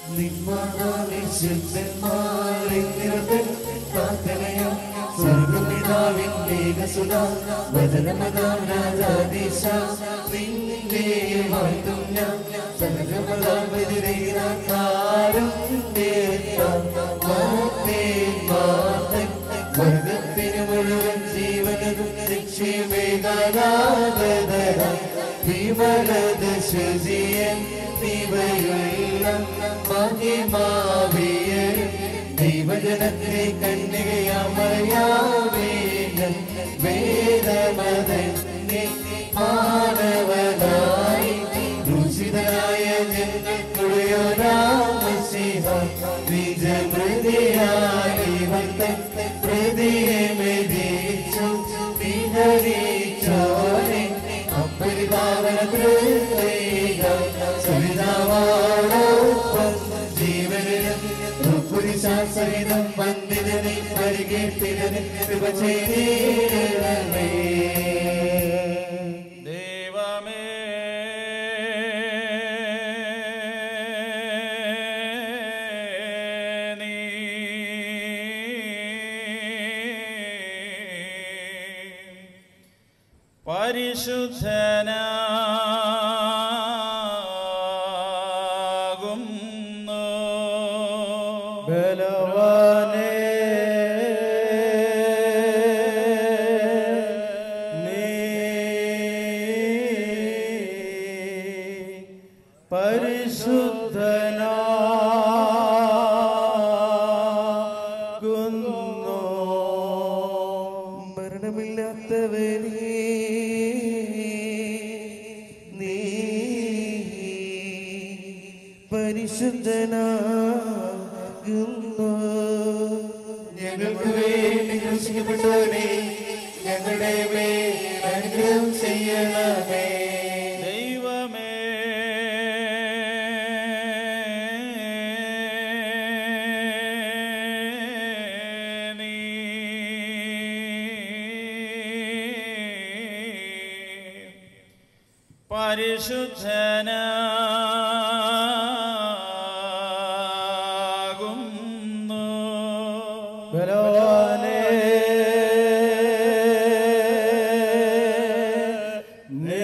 നിന്മാതാവിശുദ്ധന്മാരെ നിരന്തൻ പ്രാർത്ഥനയും സ്വർഗപിതാവിന്റെ സുത വചനമതാം രാജാദീശ നിന്റെ വാഴ്ത്തും ഞാൻ സകലമതാപതിരേതാരും വർഗത്തിന് മുഴുവൻ ജീവനും രക്ഷമേകാരാഗതര വിമലത ശുചിയൻ ദിവയുള്ള മഹിമാവിയരും ദൈവജനത്തിലെ കന്യകയമറിയാവേഗം വേദമതന്നെ മാനവനായി ദൂഷിതനായ ഞങ്ങൾക്കുടയോരാമസിഹ നിജമൃതിയായി വന്ന പ്രതിയെ മെതിച്ചു വിഹരിച്ചോനെ അപ്പരിപാവന കൃപൈക സവിതാവാടൊപ്പം ജീവനും പുരുഷാസഹിതം വന്ദിതനെ പരികീർത്തിതനെ കൃപ ചെയ്തേ ദൈവമേ നീ പരിശുദ്ധനാകുന്നു ബലവാനേ നീ പരിശുദ്ധനാകുന്നു മരണമില്ലാത്തവനേ നീ പരിശുദ്ധനാകുന്നു ഞങ്ങൾക്ക് വേണ്ടി ക്രൂശിക്കപ്പെട്ടവനെ ഞങ്ങളുടെ മേൽ അനുഗ്രഹം ചെയ്യണമേ ദൈവമേ നീ പരിശുദ്ധനാകുന്നു ബലവാനേ നീ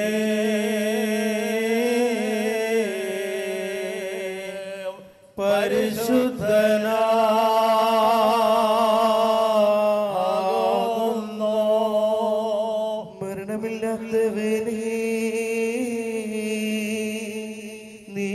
പരിശുദ്ധനാകുന്നു മരണമില്ലാത്തവനേ നീ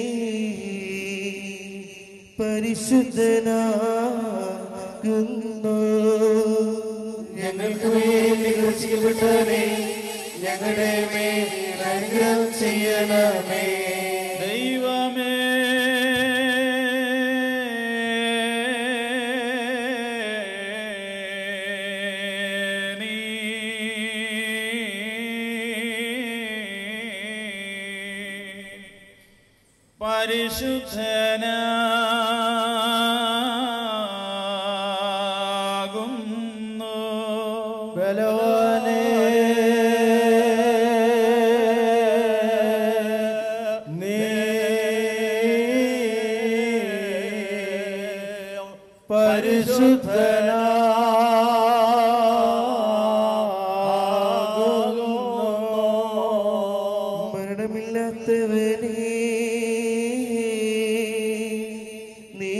പരിശുദ്ധനാകുന്നു ഞങ്ങൾക്ക് വേണ്ടി ക്രൂശിക്കപ്പെട്ടവനെ ഞങ്ങളുടെ മേൽ അനുഗ്രഹം ചെയ്യണമേ ദൈവമേ നീ പരിശുദ്ധനാകുന്നു ബലവാനേ നീ പരിശുദ്ധനാകുന്നു മരണമില്ലാത്തവനേ നീ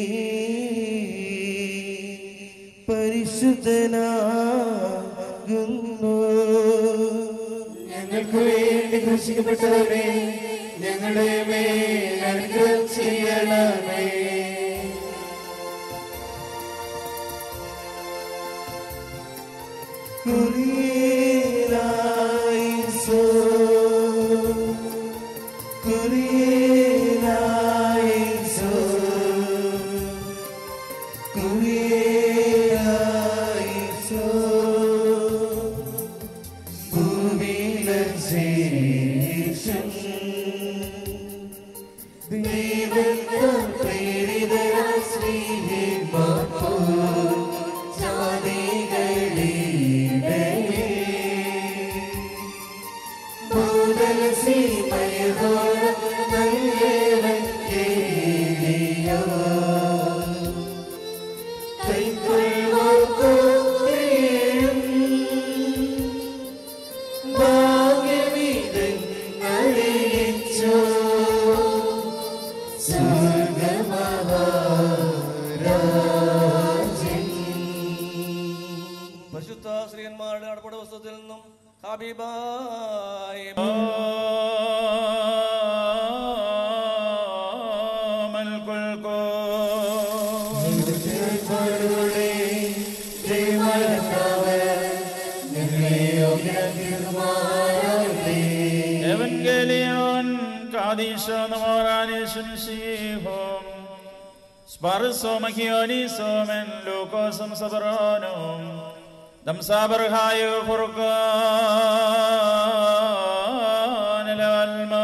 പരിശുദ്ധനാകുന്നു ഞങ്ങൾക്ക് വേണ്ടി ക്രൂശിക്കപ്പെട്ടവനെ ഞങ്ങളുടെ മേൽ അനുഗ്രഹം ചെയ്യണമേ കുറിയേലായിസോ കുറിയേലായിസോ കുറിയേലായിസോ ഭൂമിയിലശേഷം ദൈവത്താൽ പ്രേരിതരായ സ്നേഹിതർക്കോ ജാതികളിടയിൽ ഭൂതല സീമയതോളം നല്ല ഹബിബായ Evangelion Kadisha Namoranishan Sihom Sparso Machionisom and Lucosum Sabronum Dam Sabarhayo Furkan Alma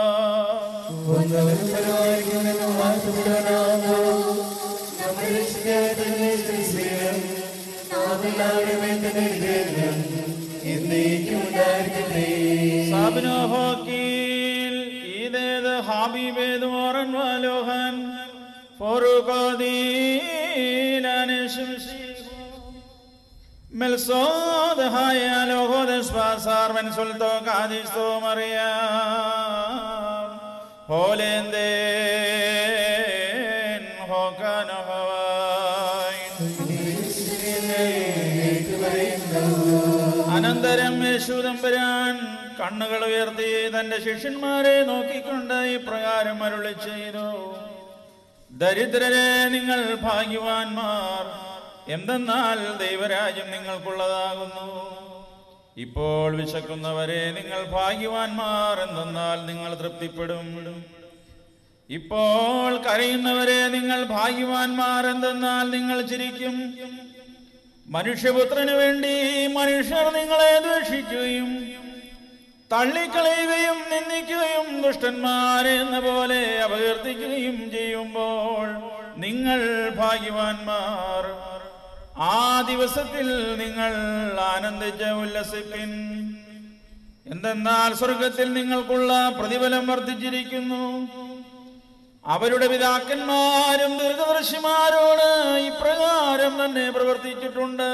Sabino Hokil Ided Habibed Moran Valohan Forukadil Anishim Sihom Melsod Haya Logo de Spasar Men Sulto Kadisto Maria Holenden Hokan Hawaii അനന്തരം യേശുദമ്പരാൻ കണ്ണുകൾ ഉയർത്തി തന്റെ ശിഷ്യന്മാരെ നോക്കിക്കൊണ്ട് ഇപ്രകാരം അരുളി ചെയ്തു ദരിദ്രരെ നിങ്ങൾ ഭാഗ്യവാന്മാർ എന്തെന്നാൽ ദൈവരാജ്യം നിങ്ങൾക്കുള്ളതാകുന്നു ഇപ്പോൾ വിശക്കുന്നവരെ നിങ്ങൾ ഭാഗ്യവാന്മാർ എന്തെന്നാൽ നിങ്ങൾ തൃപ്തിപ്പെടും ഇപ്പോൾ കരയുന്നവരെ നിങ്ങൾ ഭാഗ്യവാന്മാർ എന്തെന്നാൽ നിങ്ങൾ ചിരിക്കും മനുഷ്യപുത്രന് വേണ്ടി മനുഷ്യർ നിങ്ങളെ ദ്വേഷിക്കുകയും തള്ളിക്കളയുകയും നിന്ദിക്കുകയും ദുഷ്ടന്മാരെ എന്ന പോലെ അപകീർത്തിക്കുകയും ചെയ്യുമ്പോൾ നിങ്ങൾ ഭാഗ്യവാന്മാർ ആ ദിവസത്തിൽ നിങ്ങൾ ആനന്ദിച്ച് ഉല്ലസിപ്പിൻ എന്തെന്നാൽ സ്വർഗത്തിൽ നിങ്ങൾക്കുള്ള പ്രതിഫലം വർദ്ധിച്ചിരിക്കുന്നു അവരുടെ പിതാക്കന്മാരും ദീർഘദർശിമാരോട് ഇപ്രകാരം തന്നെ പ്രവർത്തിച്ചിട്ടുണ്ട്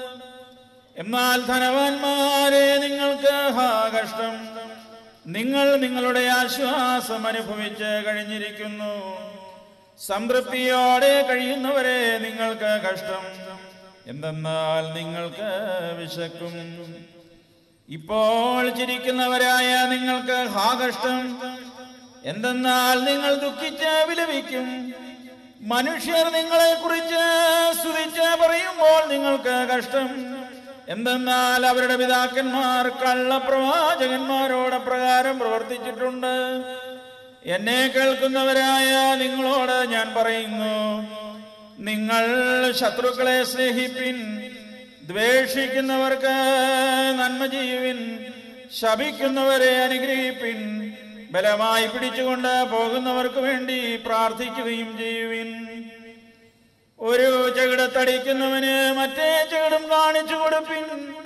എന്നാൽ ധനവാന്മാരെ നിങ്ങൾക്ക് ഹാ കഷ്ടം നിങ്ങൾ നിങ്ങളുടെ ആശ്വാസം അനുഭവിച്ച് കഴിഞ്ഞിരിക്കുന്നു സംതൃപ്തിയോടെ കഴിയുന്നവരെ നിങ്ങൾക്ക് കഷ്ടം എന്തെന്നാൽ നിങ്ങൾക്ക് വിശക്കും ഇപ്പോൾ ചിരിക്കുന്നവരായ നിങ്ങൾക്ക് ഹാ കഷ്ടം എന്തെന്നാൽ നിങ്ങൾ ദുഃഖിച്ച് വിലപിക്കും മനുഷ്യർ നിങ്ങളെ കുറിച്ച് സ്തുതിച്ച് പറയുമ്പോൾ നിങ്ങൾക്ക് കഷ്ടം എന്തെന്നാൽ അവരുടെ പിതാക്കന്മാർ കള്ളപ്രവാചകന്മാരോട് പ്രകാരം പ്രവർത്തിച്ചിട്ടുണ്ട് എന്നെ കേൾക്കുന്നവരായ നിങ്ങളോട് ഞാൻ പറയുന്നു നിങ്ങൾ ശത്രുക്കളെ സ്നേഹിപ്പിൻ ദ്വേഷിക്കുന്നവർക്ക് നന്മ ചെയ്യുവിൻ ശപിക്കുന്നവരെ അനുഗ്രഹിപ്പിൻ ബലമായി പിടിച്ചുകൊണ്ട് പോകുന്നവർക്ക് വേണ്ടി പ്രാർത്ഥിക്കുകയും ചെയ്യുവിൻ ഒരു ചെകിടത്തടിക്കുന്നവന് മറ്റേ ചെകിടും കാണിച്ചു കൊടുപ്പിൻ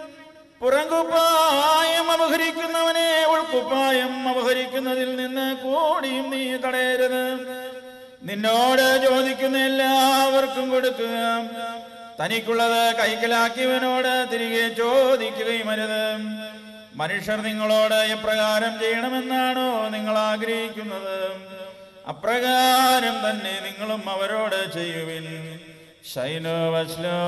പുറംകുപ്പായം അപഹരിക്കുന്നവനെ ഉൾക്കുപ്പായം അപഹരിക്കുന്നതിൽ നിന്ന് കൂടിയും നീ തടയരുത് നിന്നോട് ചോദിക്കുന്ന എല്ലാവർക്കും കൊടുക്കുക തനിക്കുള്ളത് കൈക്കലാക്കിയവനോട് തിരികെ ചോദിക്കുകയും അരുത് മനുഷ്യർ നിങ്ങളോട് എപ്രകാരം ചെയ്യണമെന്നാണോ നിങ്ങൾ ആഗ്രഹിക്കുന്നത് അപ്രകാരം തന്നെ നിങ്ങളും അവരോട് ചെയ്യുവിൻ ശൈനോ വസ്ലോ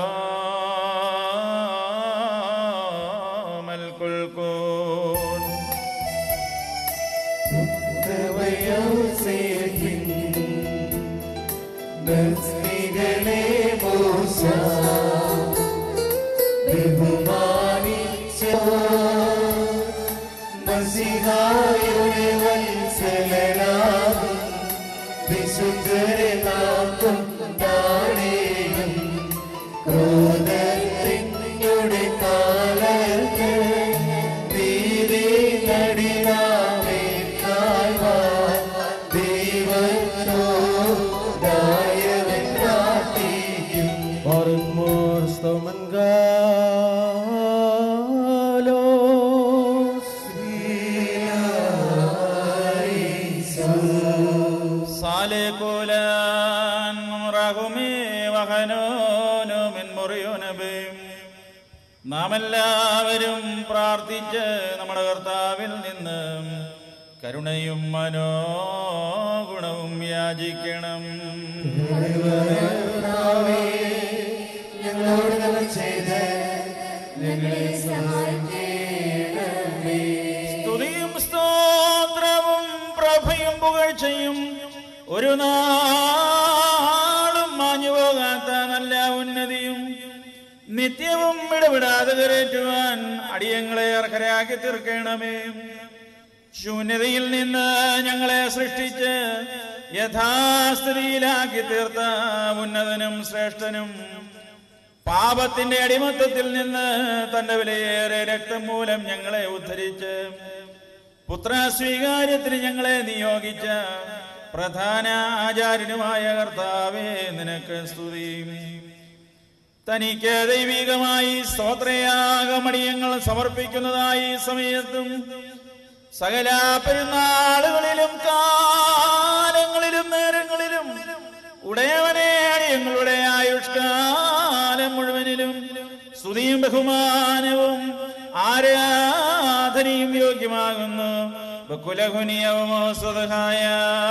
മൽക്കുൽക്കൂൻ ദസ്മികളെ മോശ ബഹുമാനിച്ച മസിഹായുടെ വത്സലനാകും വിശുദ്ധരെ നാക്കും താഴേയും ക്രോധത്തിനുടെ കാലത്ത് നീതി നടിനാമേ കാൽവാൻ ദൈവത്തോടായവൻ പ്രാർത്ഥിക്കും Barmur Stomangalos സാലേക്കൂലാൻ റഹുമേ വഹനോനു മിൻമുറിയുനബിം നാം എല്ലാവരും പ്രാർത്ഥിച്ച് നമ്മുടെ കർത്താവിൽ നിന്ന് കരുണയും മനോഗുണവും യാചിക്കണം ഞങ്ങളോട് നമ്മൾ ചെയ്ത് ഞങ്ങളെ സഹായിക്കണം പുകഴ്ചയും ഒരു നാളും മാഞ്ഞു പോകാത്ത നല്ല ഉന്നതിയും നിത്യവും ഇടപെടാതെ കരേറ്റുവാൻ അടിയങ്ങളെ അർഹരാക്കി തീർക്കണമേ ശൂന്യതയിൽ നിന്ന് ഞങ്ങളെ സൃഷ്ടിച്ച് യഥാസ്ഥിതിയിലാക്കി തീർത്ത ഉന്നതനും ശ്രേഷ്ഠനും പാപത്തിന്റെ അടിമത്തത്തിൽ നിന്ന് തന്റെ വിലയേറെ രക്തം മൂലം ഞങ്ങളെ ഉദ്ധരിച്ച് പുത്ര സ്വീകാര്യത്തിന് ഞങ്ങളെ നിയോഗിച്ച പ്രധാന ആചാര്യനുമായ കർത്താവേ നിനക്ക് സ്തുതി തനിക്ക് ദൈവികമായി സ്തോത്രയാഗമടിയങ്ങൾ സമർപ്പിക്കുന്നതായി ഈ സമയത്തും സകല പെരുന്നാളുകളിലും കാലങ്ങളിലും നേരങ്ങളിലും ഉടയവനെ അടിയങ്ങളുടെ ആയുഷ്കാലം മുഴുവനിലും സ്തുതിയും ബഹുമാനവും ആരാധനയും യോഗ്യമാകുന്നു ബക്കുലഹുനിയവമോ സ്വതഹായ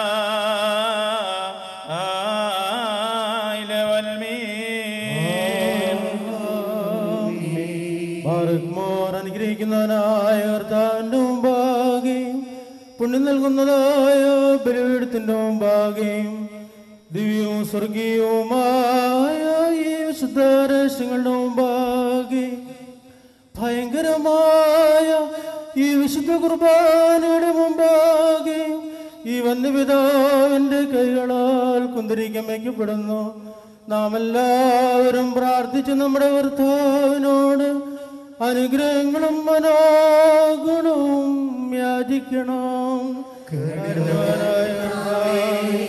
ഭാരത്മാർ അനുഗ്രഹിക്കുന്നവനായ കർത്താവിന്റെ മുമ്പാകെയും പുണ്യം നൽകുന്നതായ ബലിപീഠത്തിന്റെ മുമ്പാകെയും ദിവ്യവും സ്വർഗീയവുമായ ഈ വിശുദ്ധ രഹസ്യങ്ങളുടെ മുമ്പാകെ ഭയങ്കരമായ ഈ വിശുദ്ധ കുർബാനയുടെ മുമ്പാകെ ഈ വന്യപിതാവിന്റെ കൈകളാൽ കുന്തിരിക്കം വയ്ക്കപ്പെടുന്നു നാം എല്ലാവരും പ്രാർത്ഥിച്ച് നമ്മുടെ കർത്താവിനോട് അനുഗ്രഹങ്ങളും മനോഗുണവും യാചിക്കണം കാരുണ്യവാനായ കർത്താവേ,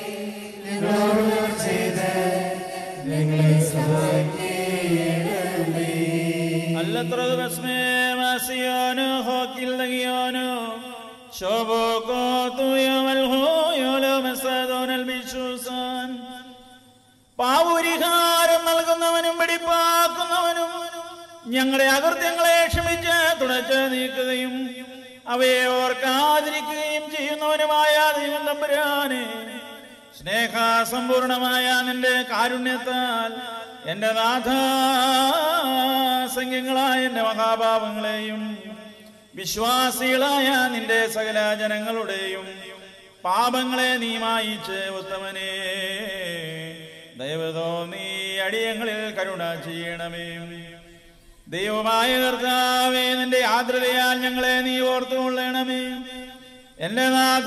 അല്ലത്ര ദിവസമേ മാസിയാനോ ഹോക്കിൽ തകിയാനോ ശോഭോക്കോ തുയമൽ ഹോയോലോ മെസ്സദോനൽ ബിശൂസാൻ പാവുരിഹാരം നൽകുന്നവനും വെടിപ്പാക്കുന്നവനും ഞങ്ങളുടെ അകൃത്യങ്ങളെ ക്ഷമിച്ച് തുടച്ച് നീക്കുകയും അവയെ ഓർക്കാതിരിക്കുകയും ചെയ്യുന്നവനുമായ ദൈവം തമ്പുരാനെ സ്നേഹസമ്പൂർണമായ നിന്റെ കാരുണ്യത്താൽ എന്റെ നാഥാസംഖ്യങ്ങളായ എന്റെ മഹാഭാവങ്ങളെയും വിശ്വാസികളായ നിന്റെ സകല ജനങ്ങളുടെയും പാപങ്ങളെ നീ മായിച്ച് ഉത്തമനെ ദൈവതോ നീ അടിയങ്ങളിൽ കരുണ ചെയ്യണമേ ദൈവമായ കർത്താവേ നിന്റെ ആദ്രതയാൽ ഞങ്ങളെ നീ ഓർത്തുകൊള്ളണമേ എന്റെ നാഥ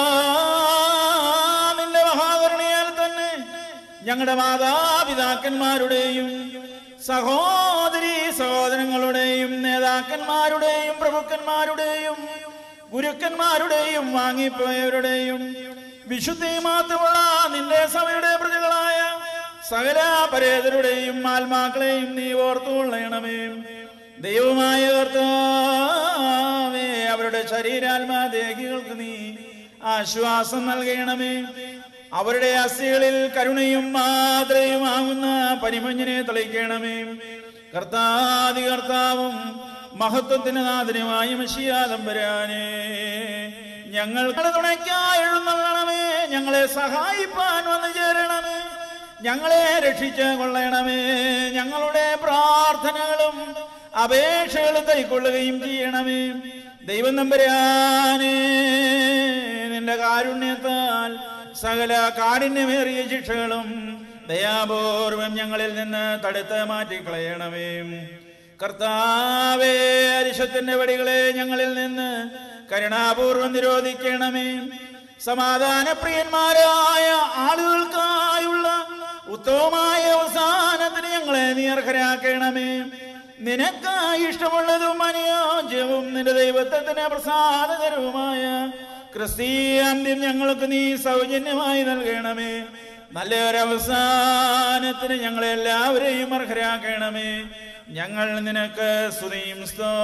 നിന്റെ മഹാകരുണയാൽ തന്നെ ഞങ്ങളുടെ മാതാപിതാക്കന്മാരുടെയും സഹോദരി സഹോദരങ്ങളുടെയും നേതാക്കന്മാരുടെയും പ്രഭുക്കന്മാരുടെയും ഗുരുക്കന്മാരുടെയും വാങ്ങിപ്പോയവരുടെയും വിശുദ്ധി മാത്രമുള്ള നിന്റെ സഭയുടെ പ്രജകളായ സകല പരേതരുടെയും ആത്മാക്കളെയും നീ ഓർത്തുകൊള്ളണമേ ദൈവമായ കർത്താവേ അവരുടെ ശരീരാത്മാദേഹികൾക്ക് നീ ആശ്വാസം നൽകണമേ അവരുടെ അസ്ഥികളിൽ കരുണയും മാതൃയുമാകുന്ന പനിമഞ്ഞിനെ തെളിക്കണമേ കർത്താതി കർത്താവും മഹത്വത്തിന് നാഥനുമായ മഷിയാദംബരാനെ ഞങ്ങൾക്ക് തുണയ്ക്കായി എഴുന്നള്ളണമേ ഞങ്ങളെ സഹായിപ്പാൻ വന്നു ചേരണമേ ഞങ്ങളെ രക്ഷിച്ച് കൊള്ളണമേ ഞങ്ങളുടെ പ്രാർത്ഥനകളും അപേക്ഷകളും കൈക്കൊള്ളുകയും ചെയ്യണമേ ദൈവം നമ്പരാനേ നിന്റെ കാരുണ്യത്താൽ സകല കാഠിന്യമേറിയ ശിക്ഷകളും ദയാപൂർവം ഞങ്ങളിൽ നിന്ന് തടുത്ത് മാറ്റിക്കളയണമേ കർത്താവേ അരിശത്തിന്റെ വടികളെ ഞങ്ങളിൽ നിന്ന് കരുണാപൂർവം നിരോധിക്കണമേ സമാധാനപ്രിയന്മാരായ ആളുകൾക്കായുള്ള ഉത്തമമായ അവസാനത്തിന് ഞങ്ങളെ നീ അർഹരാക്കണമേ നിനക്കായി ഇഷ്ടമുള്ളതും അനുയോജ്യവും നിന്റെ ദൈവത്വത്തിന് പ്രസാദകരവുമായ ക്രിസ്തീയാന്ത്യം ഞങ്ങൾക്ക് നീ സൗജന്യമായി നൽകണമേ നല്ലൊരവസാനത്തിന് ഞങ്ങളെ എല്ലാവരെയും അർഹരാക്കണമേ ഞങ്ങൾ നിനക്ക് സ്തുതിയും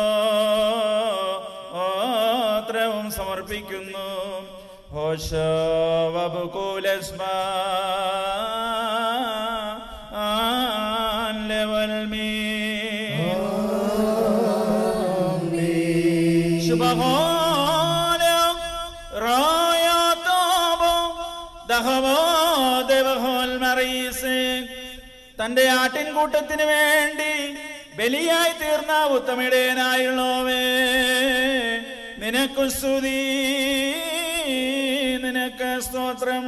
സ്തോത്രവും സമർപ്പിക്കുന്നു ശുഭഹോലം റായാതാബോ ദഹവോ ദേവഹോൽ മറീസേ തന്റെ ആട്ടിൻകൂട്ടത്തിന് വേണ്ടി ബലിയായി തീർന്ന ഉത്തമിടേനായുള്ളവേ നിനക്കു സ്തുതി നിനക്ക് സ്തോത്രം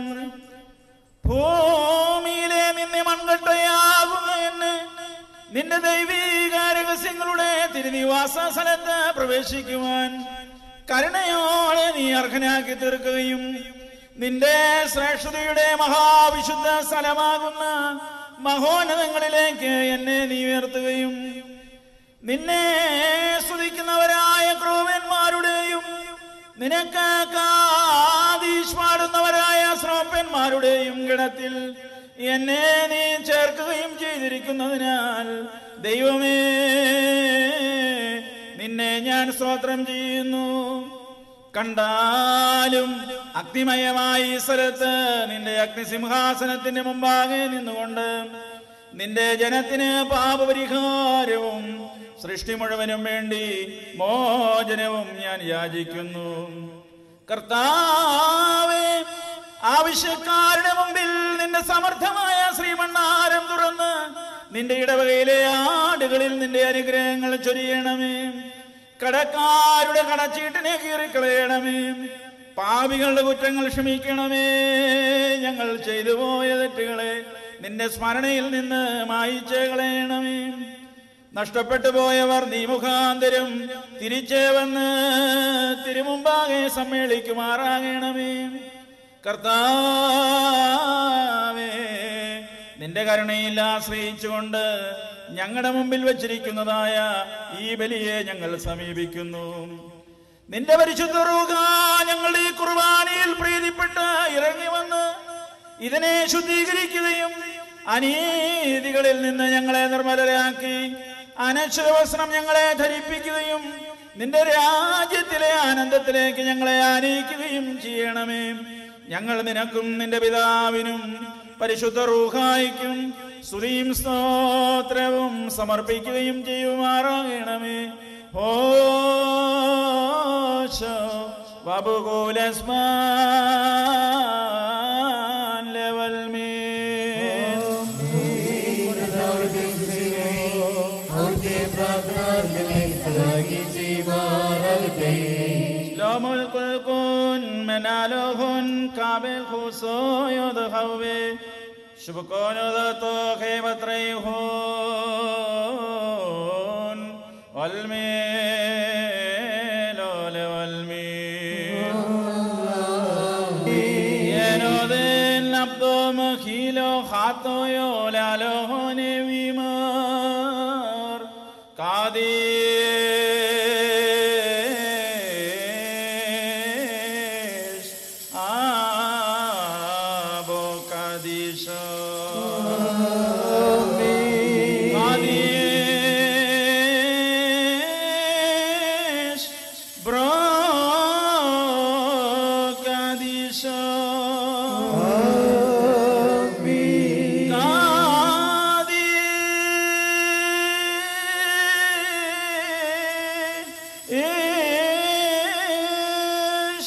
ഭൂമിയിലെ നിന്നെ മൺകട്ടയാകുന്ന എന്നെ നിന്റെ ദൈവീക രഹസ്യങ്ങളുടെ തിരുനിവാസ സ്ഥലത്ത് പ്രവേശിക്കുവാൻ കരുണയോടെ നീ അർഹനാക്കി തീർക്കുകയും നിന്റെ ശ്രേഷ്ഠതയുടെ മഹാവിശുദ്ധ സ്ഥലമാകുന്ന മഹോന്നതങ്ങളിലേക്ക് എന്നെ നീ ഉയർത്തുകയും നിന്നെ സ്തുതിക്കുന്നവരായ ക്രൂവന്മാരുടെയും നിനക്ക് കാതീഷ് പാടുന്നവരായ ശ്രോപ്പന്മാരുടെയും ഗണത്തിൽ എന്നെ നീ ചേർക്കുകയും ചെയ്തിരിക്കുന്നതിനാൽ ദൈവമേ നിന്നെ ഞാൻ സ്തോത്രം ചെയ്യുന്നു കണ്ടാലും അഗ്നിമയമായ ഈ സ്ഥലത്ത് നിന്റെ അഗ്നിസിംഹാസനത്തിന്റെ മുമ്പാകെ നിന്നുകൊണ്ട് നിന്റെ ജനത്തിന് പാപപരിഹാരവും സൃഷ്ടി മുഴുവനും വേണ്ടി മോചനവും ഞാൻ യാചിക്കുന്നു കർത്താവേ ആവശ്യക്കാരുടെ മുമ്പിൽ നിന്റെ സമർത്ഥമായ ശ്രീമണ്ണാരം തുറന്ന് നിന്റെ ഇടവകയിലെ ആടുകളിൽ നിന്റെ അനുഗ്രഹങ്ങൾ ചൊരിയണമേ കടക്കാരുടെ കടച്ചീട്ടിനെ കീറിക്കളയണമേ പാപികളുടെ കുറ്റങ്ങൾ ക്ഷമിക്കണമേ ഞങ്ങൾ ചെയ്തു പോയ തെറ്റുകളെ നിന്റെ സ്മരണയിൽ നിന്ന് മായിച്ചേ കളയണമേ നഷ്ടപ്പെട്ടു പോയവർ നീ മുഖാന്തരം തിരിച്ചു വന്ന് തിരുമുമ്പാകെ സമ്മേളിക്കുമാറാകണമേ കർത്താവേ നിന്റെ കരുണയിൽ ആശ്രയിച്ചുകൊണ്ട് ഞങ്ങളുടെ മുമ്പിൽ വച്ചിരിക്കുന്നതായ ഈ ബലിയെ ഞങ്ങൾ സമീപിക്കുന്നു നിന്റെ പരിശുദ്ധ റൂഹ ഞങ്ങളുടെ ഈ കുർബാനയിൽ പ്രീതിപ്പെട്ട് ഇറങ്ങി വന്ന് ഇതിനെ ശുദ്ധീകരിക്കുകയും അനീതികളിൽ നിന്ന് ഞങ്ങളെ നിർമ്മലരാക്കി അനശ്വരവസ്ത്രം ഞങ്ങളെ ധരിപ്പിക്കുകയും നിന്റെ രാജ്യത്തിലെ ആനന്ദത്തിലേക്ക് ഞങ്ങളെ ആനയിക്കുകയും ചെയ്യണമേ ഞങ്ങൾ നിനക്കും നിന്റെ പിതാവിനും പരിശുദ്ധ റൂഹായിക്കും സ്തുതിയും സ്തോത്രവും സമർപ്പിക്കുകയും ചെയ്യുമാറാകണമേ ഹോശോ വബുകൂലസ്മാൻ ലെവൽ മേ അവന്റെ പ്രാർത്ഥനകളെ സഹായി ചെയ്യുമാറാകട്ടെ שלום כל כון מנהלון כבל חוסו יוד חווה שבקון יודתו חבטרי הון עולמי לא לעולמי ינודן עבדו מחילו חטאו לעלו נבימר קדיש אבו קדישו קדיש ברו קדישו קדיש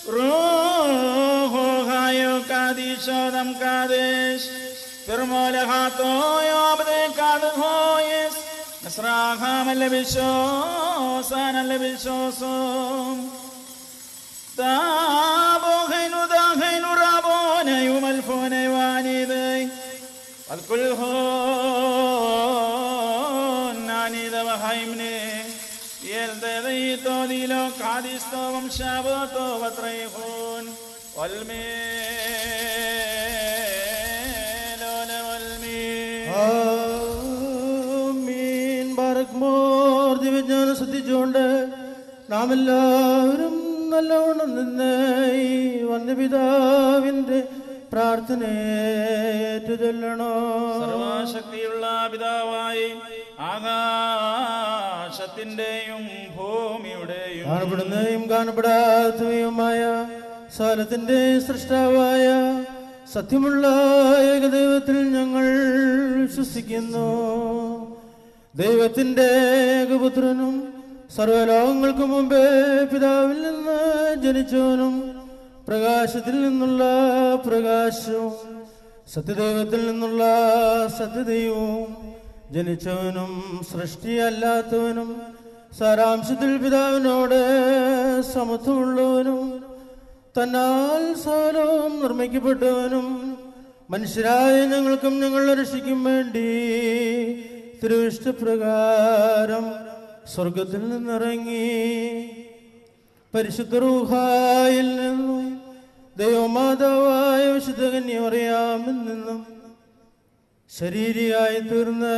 רוחו חיו קדיש אדם קדיש פרמו לחתו יעבדי קדהויס מסרחם לבשוסן לבשוסום تابوخين داخين رابون يوم الفون وانيدي الكل هون نانيد وخيمني يلدي تودي لو قادستو ومشابتو وطريخون والميل والميل ആമീൻ. ബാറക്മോർ ദിവ്യജ്ഞാനം ശ്രദ്ധിച്ചുകൊണ്ട് നാം എല്ലാവരും നല്ലവണ്ണം നിന്ന് ഈ വന്യപിതാവിന്റെ പ്രാർത്ഥനയേറ്റു ചൊല്ലണോ സർവശക്തിയുള്ള പിതാവായി ആകാശത്തിന്റെയും ഭൂമിയുടെയും കാണപ്പെടുന്നതും കാണപ്പെടാത്തവയുമായ സ്ഥലത്തിന്റെ സൃഷ്ടാവായ സത്യമുള്ള ഏകദൈവത്തിൽ ഞങ്ങൾ വിശ്വസിക്കുന്നു ദൈവത്തിന്റെ ഏകപുത്രനും സർവലോകങ്ങൾക്ക് മുമ്പേ പിതാവിൽ നിന്ന് ജനിച്ചവനും പ്രകാശത്തിൽ നിന്നുള്ള പ്രകാശവും സത്യദൈവത്തിൽ നിന്നുള്ള സത്യദൈവവും ജനിച്ചവനും സൃഷ്ടിയല്ലാത്തവനും സാരാംശത്തിൽ പിതാവിനോട് സമത്വമുള്ളവനും തന്നാൽ സകലവും നിർമ്മിക്കപ്പെട്ടവനും മനുഷ്യരായ ഞങ്ങൾക്കും ഞങ്ങളുടെ രക്ഷയ്ക്കും വേണ്ടി തിരുവിഷ്ടപ്രകാരം സ്വർഗത്തിൽ നിന്നിറങ്ങി പരിശുദ്ധ റൂഹായിൽ നിന്നും ദൈവമാതാവായ വിശുദ്ധ കന്യമറിയാമിൽ നിന്നും ശരീരിയായി തീർന്ന്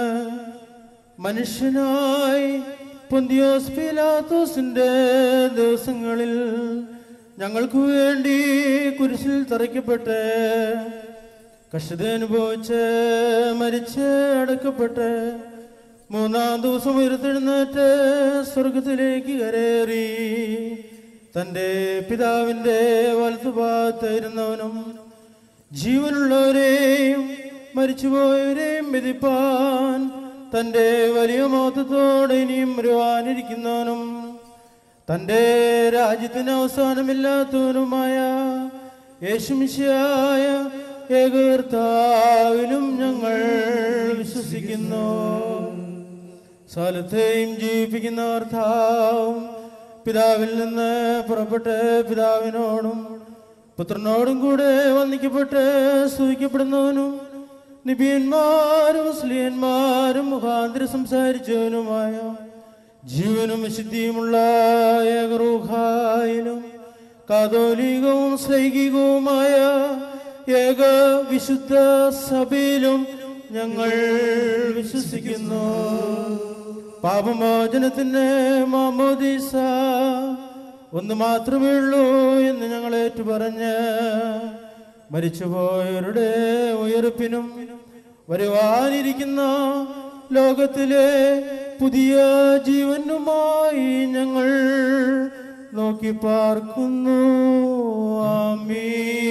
മനുഷ്യനായി പൊന്തിയോസ് പീലാത്തോസിന്റെ ദിവസങ്ങളിൽ ഞങ്ങൾക്ക് വേണ്ടി കുരിശിൽ തറയ്ക്കപ്പെട്ട് കഷ്ടത അനുഭവിച്ച് മരിച്ച് അടക്കപ്പെട്ട് മൂന്നാം ദിവസം ഉയർത്തെഴുന്നേറ്റ് സ്വർഗത്തിലേക്ക് കരേറി തൻ്റെ പിതാവിൻ്റെ വലത്തുഭാഗത്തായിരുന്നവനും ജീവനുള്ളവരെയും മരിച്ചുപോയവരെയും വിധിപ്പാൻ തൻ്റെ വലിയ മഹത്വത്തോടെ ഇനിയും വരുവാനിരിക്കുന്നവനും തൻ്റെ രാജ്യത്തിന് അവസാനമില്ലാത്തവനുമായ യേശുമിശിയായ ഏകർത്താവിലും ഞങ്ങൾ വിശ്വസിക്കുന്നു സ്ഥലത്തെയും ജീവിപ്പിക്കുന്ന കർത്താവും പിതാവിൽ നിന്ന് പുറപ്പെട്ട് പിതാവിനോടും പുത്രനോടും കൂടെ വന്ദിക്കപ്പെട്ട് സ്തുതിക്കപ്പെടുന്നവനും നിബിയന്മാരും സ്ലിയന്മാരും മുഖാന്തരം സംസാരിച്ചവനുമായ ജീവനും വിശുദ്ധിയുമുള്ള ഏകറൂഹായിലും കാതോലികവും സ്ലൈകികവുമായ ഏക വിശുദ്ധ സഭയിലും ഞങ്ങൾ വിശ്വസിക്കുന്നു പാപമോചനത്തിന് മാമോദീസ ഒന്ന് മാത്രമേ ഉള്ളൂ എന്ന് ഞങ്ങൾ ഏറ്റുപറഞ്ഞ് മരിച്ചുപോയവരുടെ ഉയർപ്പിനും വരുവാനിരിക്കുന്ന ലോകത്തിലെ പുതിയ ജീവനുമായി ഞങ്ങൾ നോക്കി പാർക്കുന്നു ആമീ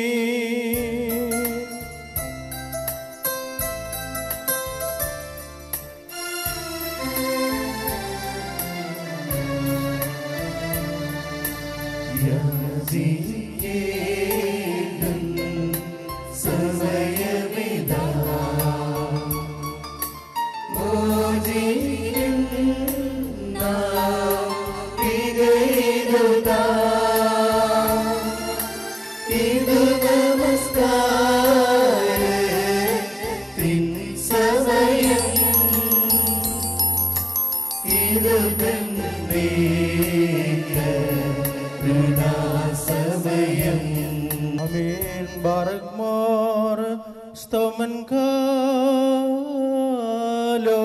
Amin barak mor stomen kalo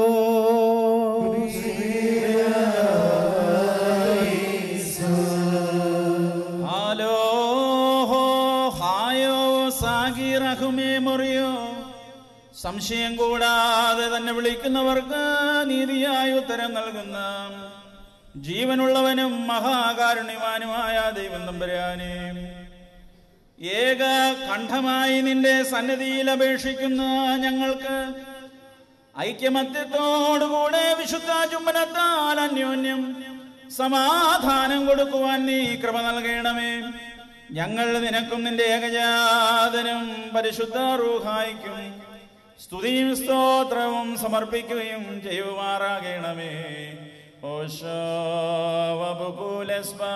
ഹലോ ഹോ ഹായോ സാഗിറഹുമേ മുറിയോ സംശയം കൂടാതെ തന്നെ വിളിക്കുന്നവർക്ക് നീതിയായ ഉത്തരം നൽകുന്ന ജീവനുള്ളവനും മഹാകാരുണ്യവാനുമായ ദൈവം തമ്പുരാനെ ഏക കണ്ഠമായി നിന്റെ സന്നിധിയിൽ അപേക്ഷിക്കുന്ന ഞങ്ങൾക്ക് ഐക്യമത്യത്തോടുകൂടെ വിശുദ്ധ ചുംബനത്താൽ അന്യോന്യം സമാധാനം കൊടുക്കുവാൻ നീ കൃപ നൽകണമേ ഞങ്ങൾ നിനക്കും നിന്റെ ഏകജാതനും പരിശുദ്ധ റൂഹായിക്കും സ്തുതിയും സ്തോത്രവും സമർപ്പിക്കുകയും ചെയ്യുമാറാകണമേ ഓശോ വബുകുലസ്ബ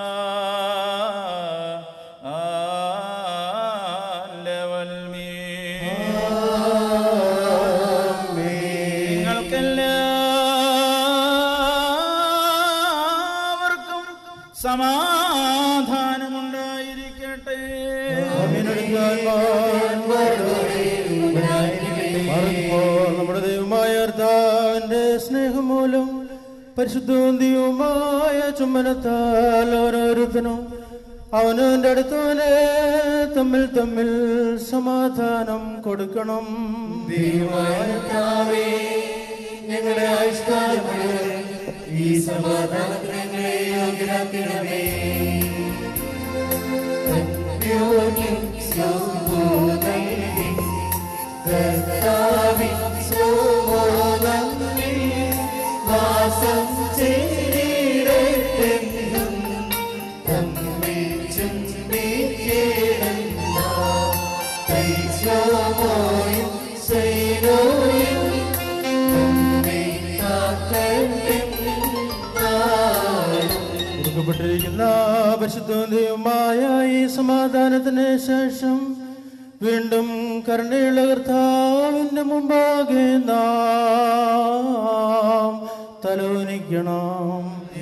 നിങ്ങൾക്കെല്ലാവർക്കും സമാധാനമുണ്ടായിരിക്കട്ടെ മറക്കുമ്പോൾ നമ്മുടെ ദൈവമായ കർത്താവിന്റെ സ്നേഹം മൂലം പരിശുദ്ധവും ദൈവമായ ചുമ്മനത്താൽ ഓരോരുത്തനും അവനവന്റെ അടുത്തവനെ തമ്മിൽ തമ്മിൽ സമാധാനം കൊടുക്കണം ദൈവമായേ ഞങ്ങളുടെ ആയുഷ്കാലം മുഴുവൻ ഈ സമാധാനത്തിന് ഞങ്ങളെ യോഗ്യരാക്കണമേ അന്യോന്യം സൗബോധൈര്യം കർത്താവിൻ സൗബോധങ്ങളിൽ വാസം ചെയ്തിടട്ടെന്നും തമ്മിൽ ചുംബിക്കണം നാം. ഐശ്വര്യമോയും സൈനോയും നമ്മെ കാക്കട്ടെന്നും നാളും. കൊടുക്കപ്പെട്ടിരിക്കുന്ന ജീവിച്ചിരിക്കുന്ന പരിശുദ്ധമായ ഈ സമാധാനത്തിന് ശേഷം വീണ്ടും കരുണയുള്ള കർത്താവിന്റെ മുമ്പാകെ നാം തലോനിക്കണം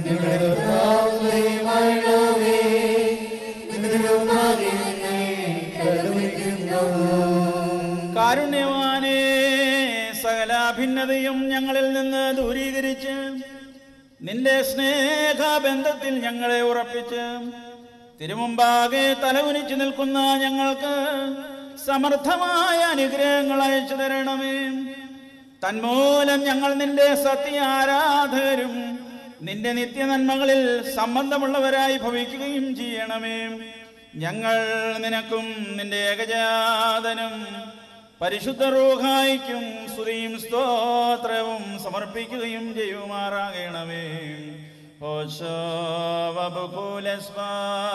കാരുണ്യവാനേ സകല ഭിന്നതയും ഞങ്ങളിൽ നിന്ന് ദൂരീകരിച്ച് നിന്റെ സ്നേഹബന്ധത്തിൽ ഞങ്ങളെ ഉറപ്പിച്ച് തിരുമുമ്പാകെ തലകുനിച്ചു നിൽക്കുന്ന ഞങ്ങൾക്ക് സമർത്ഥമായ അനുഗ്രഹങ്ങൾ അയച്ചു തരണമേ തന്മൂലം ഞങ്ങൾ നിന്റെ സത്യ ആരാധകരും നിന്റെ നിത്യനന്മകളിൽ സംബന്ധമുള്ളവരായി ഭവിക്കുകയും ചെയ്യണമേ ഞങ്ങൾ നിനക്കും നിന്റെ ഏകജാതനും പരിശുദ്ധ റൂഹായിക്കും സ്തുതിയും സ്തോത്രവും സമർപ്പിക്കുകയും ചെയ്യുമാറാകണമേ ഓശോവബുകൂലസ്വാ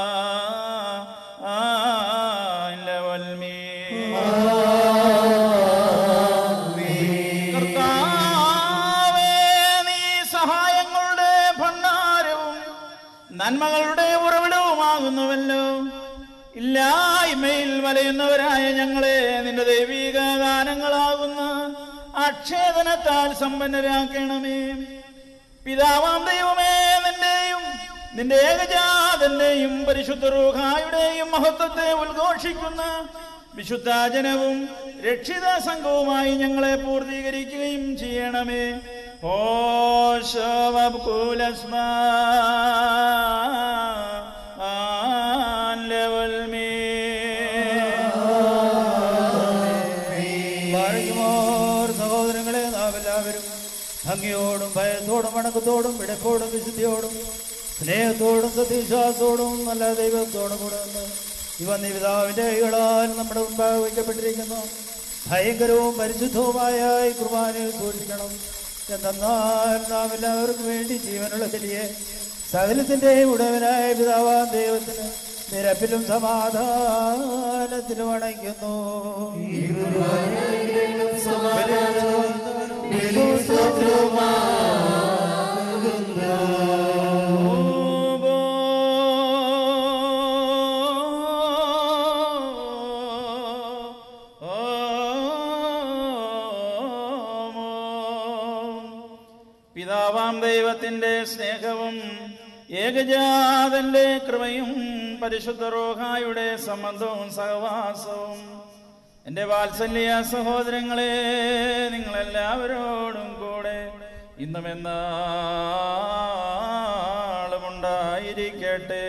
കർത്താവേ, നീ സഹായങ്ങളുടെ ഭണ്ഡാരവും നന്മകളുടെ ഉറവിടവുമാകുന്നുവല്ലോ ഇല്ലായ്മയിൽ വലയുന്നവരായ ഞങ്ങളെ നിന്റെ ദൈവിക ഗാനങ്ങളാകുന്ന അക്ഷേതനത്താൽ സമ്പന്നരാക്കണമേ പിതാവാം ദൈവമേ നിന്റെയും നിന്റെ ഏകജാതന്റെയും പരിശുദ്ധ റൂഹായുടെയും മഹത്വത്തെ ഉദ്ഘോഷിക്കുന്ന വിശുദ്ധ ജനവും രക്ഷിത സംഘവുമായി ഞങ്ങളെ പൂർത്തീകരിക്കുകയും ചെയ്യണമേ ഓശവകുലസ്മാ ഭാരതമാർ സഹോദരങ്ങളെ നാം എല്ലാവരും ഭംഗിയോടും ഭയത്തോടും വണക്കത്തോടും വിടപ്പോടും വിശുദ്ധിയോടും സ്നേഹത്തോടും സത്യവിശ്വാസത്തോടും നല്ല ദൈവത്തോടും കൂടെ നിന്ന് ഇവ നിപിതാവിന്റെ കൈകളാൽ നമ്മുടെ മുമ്പാകെ വയ്ക്കപ്പെട്ടിരിക്കുന്നു ഭയങ്കരവും പരിശുദ്ധവുമായ ഈ കുർബാനയിൽ സൂക്ഷിക്കണം എന്തെന്നാൽ നാം എല്ലാവർക്കും വേണ്ടി ജീവനുള്ള ബലിയെ സകലത്തിന്റെയും ഉടവനായ പിതാവാൻ ദൈവത്തിന് നിരപ്പിലും സമാധാനത്തിലും അണയ്ക്കുന്നു പിതാവാം ദൈവത്തിന്റെ സ്നേഹവും ഏകജാതന്റെ കൃപയും പരിശുദ്ധ റോഹായുടെ സംബന്ധവും സഹവാസവും എന്റെ വാത്സല്യ സഹോദരങ്ങളെ നിങ്ങളെല്ലാവരോടും കൂടെ ഇന്നും എന്നാളും ഉണ്ടായിരിക്കട്ടെ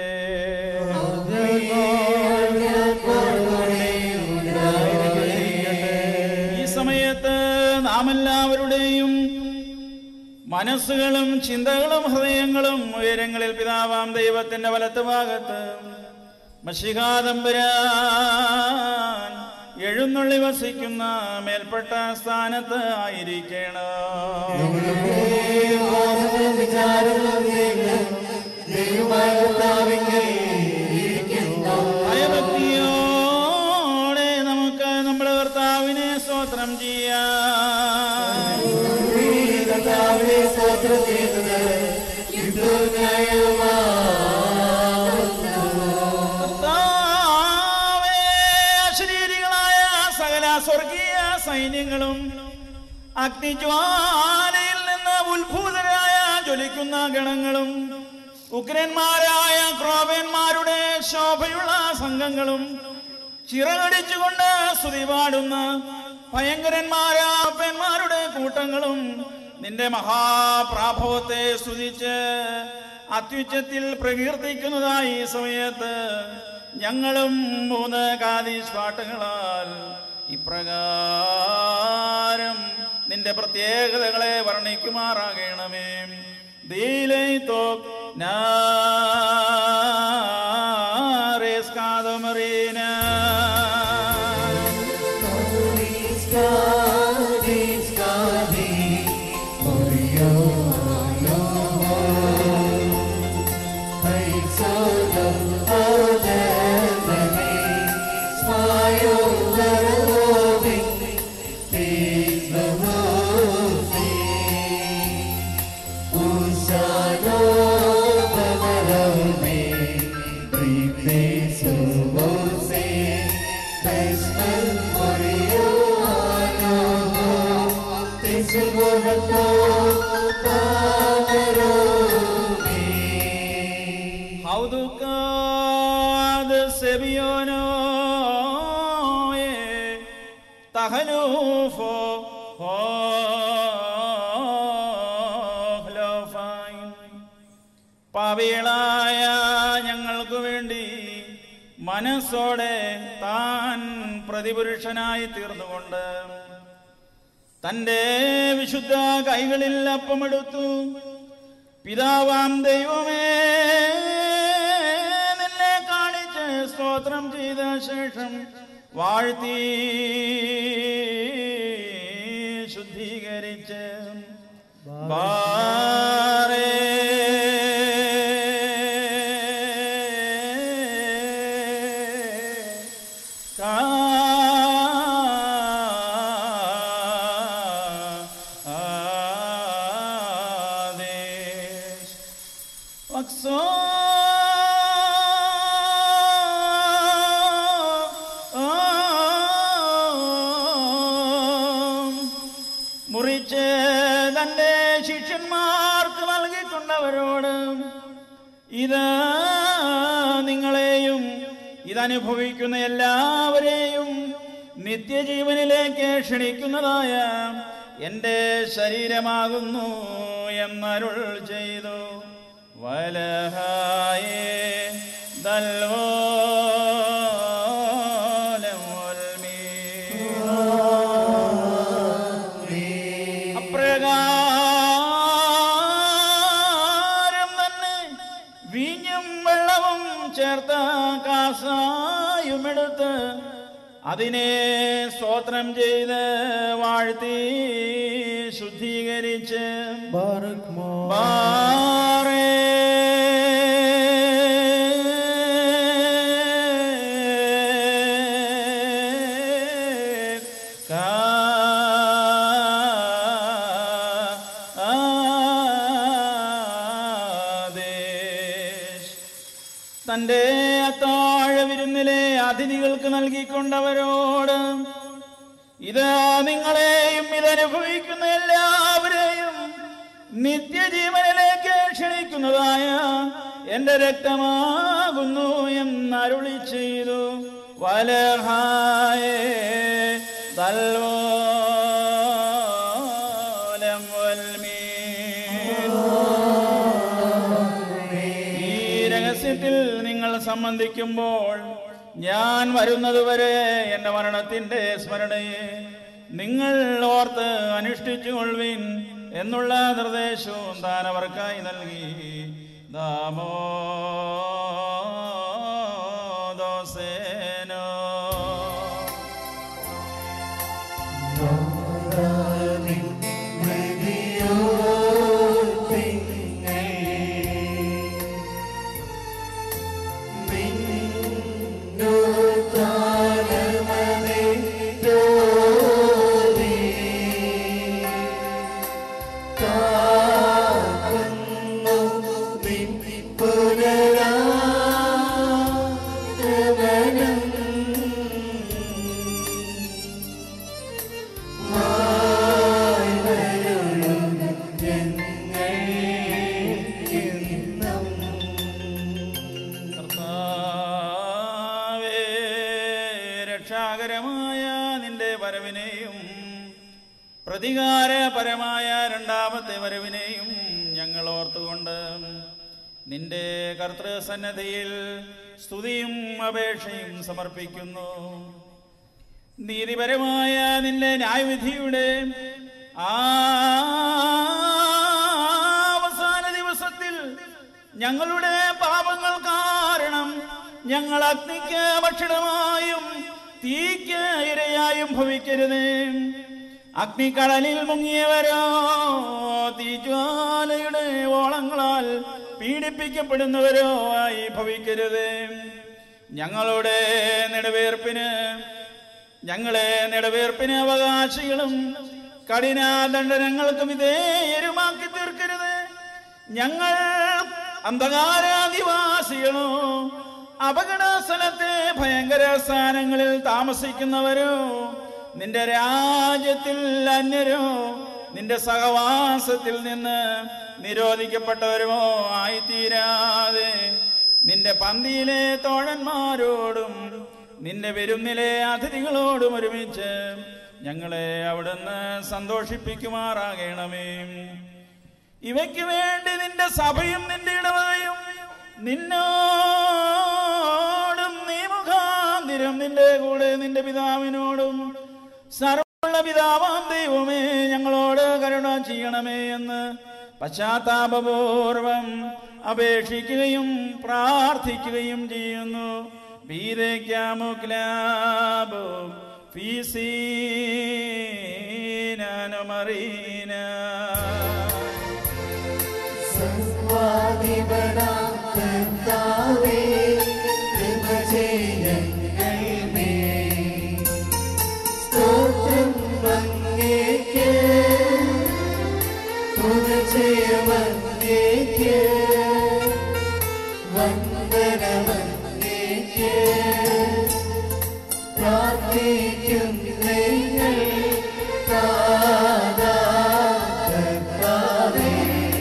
ഈ സമയത്ത് നാം എല്ലാവരുടെയും മനസ്സുകളും ചിന്തകളും ഹൃദയങ്ങളും ഉയരങ്ങളിൽ പിതാവാം ദൈവത്തിന്റെ വലത്ത് ഭാഗത്ത് മഷികാതമ്പരാൻ എഴുന്നള്ളി വസിക്കുന്ന മേൽപ്പെട്ട സ്ഥാനത്ത് ആയിരിക്കണം ഭയഭക്തിയോടെ നമുക്ക് നമ്മുടെ കർത്താവിനെ സ്തോത്രം ചെയ്യാം കർത്താവേ, അശരീരികളായ സകല സ്വർഗീയ സൈന്യങ്ങളും അഗ്നിജ്വാലയിൽ നിന്ന് ഉത്ഭൂതരായ ജ്വലിക്കുന്ന ഗണങ്ങളും ഉഗ്രന്മാരായ ക്രോപന്മാരുടെ ശോഭയുള്ള സംഘങ്ങളും ചിറകടിച്ചുകൊണ്ട് സ്തുതി പാടുന്ന ഭയങ്കരന്മാരാപ്പന്മാരുടെ കൂട്ടങ്ങളും നിന്റെ മഹാപ്രാഭവത്തെ സ്തുതിച്ച് അത്യുച്ചത്തിൽ പ്രകീർത്തിക്കുന്നതായി ഈ സമയത്ത് ഞങ്ങളും മൂന്ന് കാതീഷ് പാട്ടുകളാൽ ഇപ്രകാരം നിന്റെ പ്രത്യേകതകളെ വർണ്ണിക്കുമാറാകണമേ ദീലൈ തോക് നാരേസ് കാതമറീന Usado, ഹൗദുക്കാത് സെബിയോനോ തഹനൂഫോ പാവികളായ ഞങ്ങൾക്ക് വേണ്ടി മനസ്സോടെ താൻ പ്രതിപുരുഷനായി തീർന്നുകൊണ്ട് തന്റെ വിശുദ്ധ കൈകളിൽ അപ്പമെടുത്തു പിതാവാം ദൈവമേ നിന്നെ കാണിച്ച് സ്തോത്രം ചെയ്ത ശേഷം വാഴ്ത്തി ശുദ്ധീകരിച്ച് ബാരേ കാദേശ് വക്സോ മുറിച്ച് തന്റെ ശിഷ്യന്മാർക്ക് നൽകിക്കൊണ്ടവരോട് ഇത് നിങ്ങളെയും ഇതനുഭവിക്കുന്ന എല്ലാവരെയും നിത്യജീവനിലേക്ക് ക്ഷണിക്കുന്നതായ എൻ്റെ ശരീരമാകുന്നു എന്നരുൾ ചെയ്തു വലഹായേ ദൽവോലം ഉൽമീ. അപ്രകാരം തന്നെ വീഞ്ഞും വെള്ളവും ചേർത്ത കാസായുമെടുത്ത് അതിനെ സ്തോത്രം ചെയ്ത് വാഴ്ത്തി ശുദ്ധീകരിച്ച് ബാറക് മോ ബാറേ കാദേശ്. തന്റെ അത്താഴ വിരുന്നിലെ അതിഥികൾക്ക് നൽകിക്കൊണ്ടവരോട് ഇത് നിങ്ങളെയും ഇതനുഭവിക്കുന്ന എല്ലാവരെയും നിത്യജീവനിലേക്ക് ക്ഷണിക്കുന്നതായ എന്റെ രക്തമാകുന്നു എന്നരുളി ചെയ്തു വലഹായേ തൽവോലം വൽമീൻ ഈ രഹസ്യത്തിൽ നിങ്ങൾ സംബന്ധിക്കുമ്പോൾ ഞാൻ വരുന്നതുവരെ എൻ്റെ മരണത്തിൻ്റെ സ്മരണയെ നിങ്ങൾ ഓർത്ത് അനുഷ്ഠിച്ചു കൊള്ളുവിൻ എന്നുള്ള നിർദ്ദേശവും താൻ അവർക്കായി നൽകി ദാമോദോസേനോ കർത്താവേ, രക്ഷാകരമായ നിന്റെ വരവിനെയും പ്രതികാരപരമായ രണ്ടാമത്തെ വരവിനെയും ഞങ്ങൾ ഓർത്തുകൊണ്ട് നിന്റെ കർത്തൃസന്നദ്ധിയിൽ സ്തുതിയും അപേക്ഷയും സമർപ്പിക്കുന്നു നീതിപരമായ നിന്റെ ന്യായവിധിയുടെ ആ അവസാന ദിവസത്തിൽ ഞങ്ങളുടെ പാപങ്ങൾ കാരണം ഞങ്ങൾ അഗ്നിക്ക് ഭക്ഷണമായും തീക്ക് ഇരയായും ഭവിക്കരുതേ അഗ്നിക്കടലിൽ മുങ്ങിയവരോ തീജ്വാലയുടെ ഓളങ്ങളാൽ പീഡിപ്പിക്കപ്പെടുന്നവരോ ആയി ഭവിക്കരുതേ ഞങ്ങളുടെ നെടുവേർപ്പിന് ഞങ്ങളെ നെടുവേർപ്പിന് അവകാശികളും കഠിനാദണ്ഡനങ്ങൾക്ക് വിധേയരുമാക്കി തീർക്കരുത് ഞങ്ങൾ അന്ധകാരാദിവാസികളോ അപകട സ്ഥലത്തെ ഭയങ്കര സ്ഥാനങ്ങളിൽ താമസിക്കുന്നവരോ നിന്റെ രാജ്യത്തിൽ അന്യരോ നിന്റെ സഹവാസത്തിൽ നിന്ന് നിരോധിക്കപ്പെട്ടവരുമോ ആയിത്തീരാതെ നിന്റെ പന്തിയിലെ തോഴന്മാരോടും നിന്റെ വിരുന്നിലെ അതിഥികളോടും ഒരുമിച്ച് ഞങ്ങളെ അവിടുന്ന് സന്തോഷിപ്പിക്കുമാറാകണമേ ഇവയ്ക്ക് വേണ്ടി നിന്റെ സഭയും നിന്റെ ഇടവകയും നിന്നോടും നീ മുഖാന്തിരം നിന്റെ കൂടെ നിന്റെ പിതാവിനോടും സർവ്വ പിതാവാം ദൈവമേ ഞങ്ങളോട് കരുണ ചെയ്യണമേ എന്ന് പശ്ചാത്താപപൂർവം അപേക്ഷിക്കുകയും പ്രാർത്ഥിക്കുകയും ചെയ്യുന്നു ബീരയ്ക്കാമുക്ലാബോ ഫീസീനാനുമറീന സർവാധിപനാം കർത്താവേ, കൃപ ചെയ്യണമേ. സ്തോത്രം അങ്ങേക്ക്, പുകഴ്ചയുമങ്ങേക്ക്, വന്ദനമങ്ങേക്ക്. പ്രാർത്ഥിക്കും നിങ്ങൾ താതാ കർത്താവേ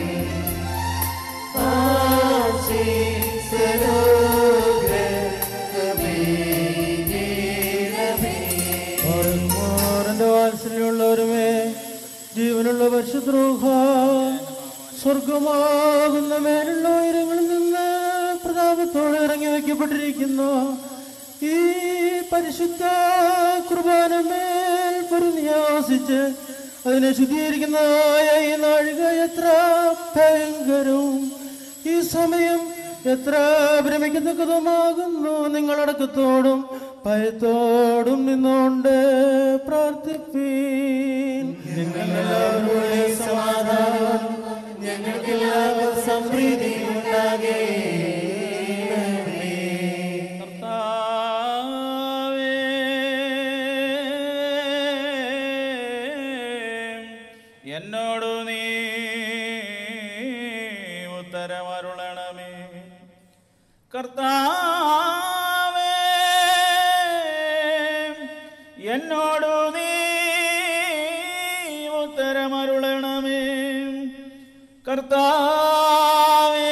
മാറന്റെ വാത്സല്യമുള്ളവരുമേ ജീവനുള്ള പരിശുദ്രോഹ സ്വർഗമാകുന്ന മേലുള്ള ഉയരങ്ങളിൽ നിന്ന് പ്രതാപത്തോടെ ഇറങ്ങി വയ്ക്കപ്പെട്ടിരിക്കുന്നു ഈ പരിശുദ്ധ കുർബാനമേൽ പൊരുനിയാസിച്ച് അതിനെ ശുദ്ധീകരിക്കുന്നതായ ഈ നാഴിക എത്ര ഭയങ്കരവും ഈ സമയം എത്ര ഭ്രമിക്കത്തക്കതുമാകുന്നു നിങ്ങളടക്കത്തോടും ഭയത്തോടും നിന്നുകൊണ്ട് പ്രാർത്ഥിപ്പീൻ നിങ്ങളെല്ലാവരുടെ സമാധാനം ഞങ്ങൾക്കെല്ലാവരും സമൃദ്ധി ഉണ്ടാകേ കർത്താവേ, എന്നോടു നീ ഉത്തരമരുളണമേ കർത്താവേ എന്നോടു നീ ഉത്തരമരുളണമേ കർത്താവേ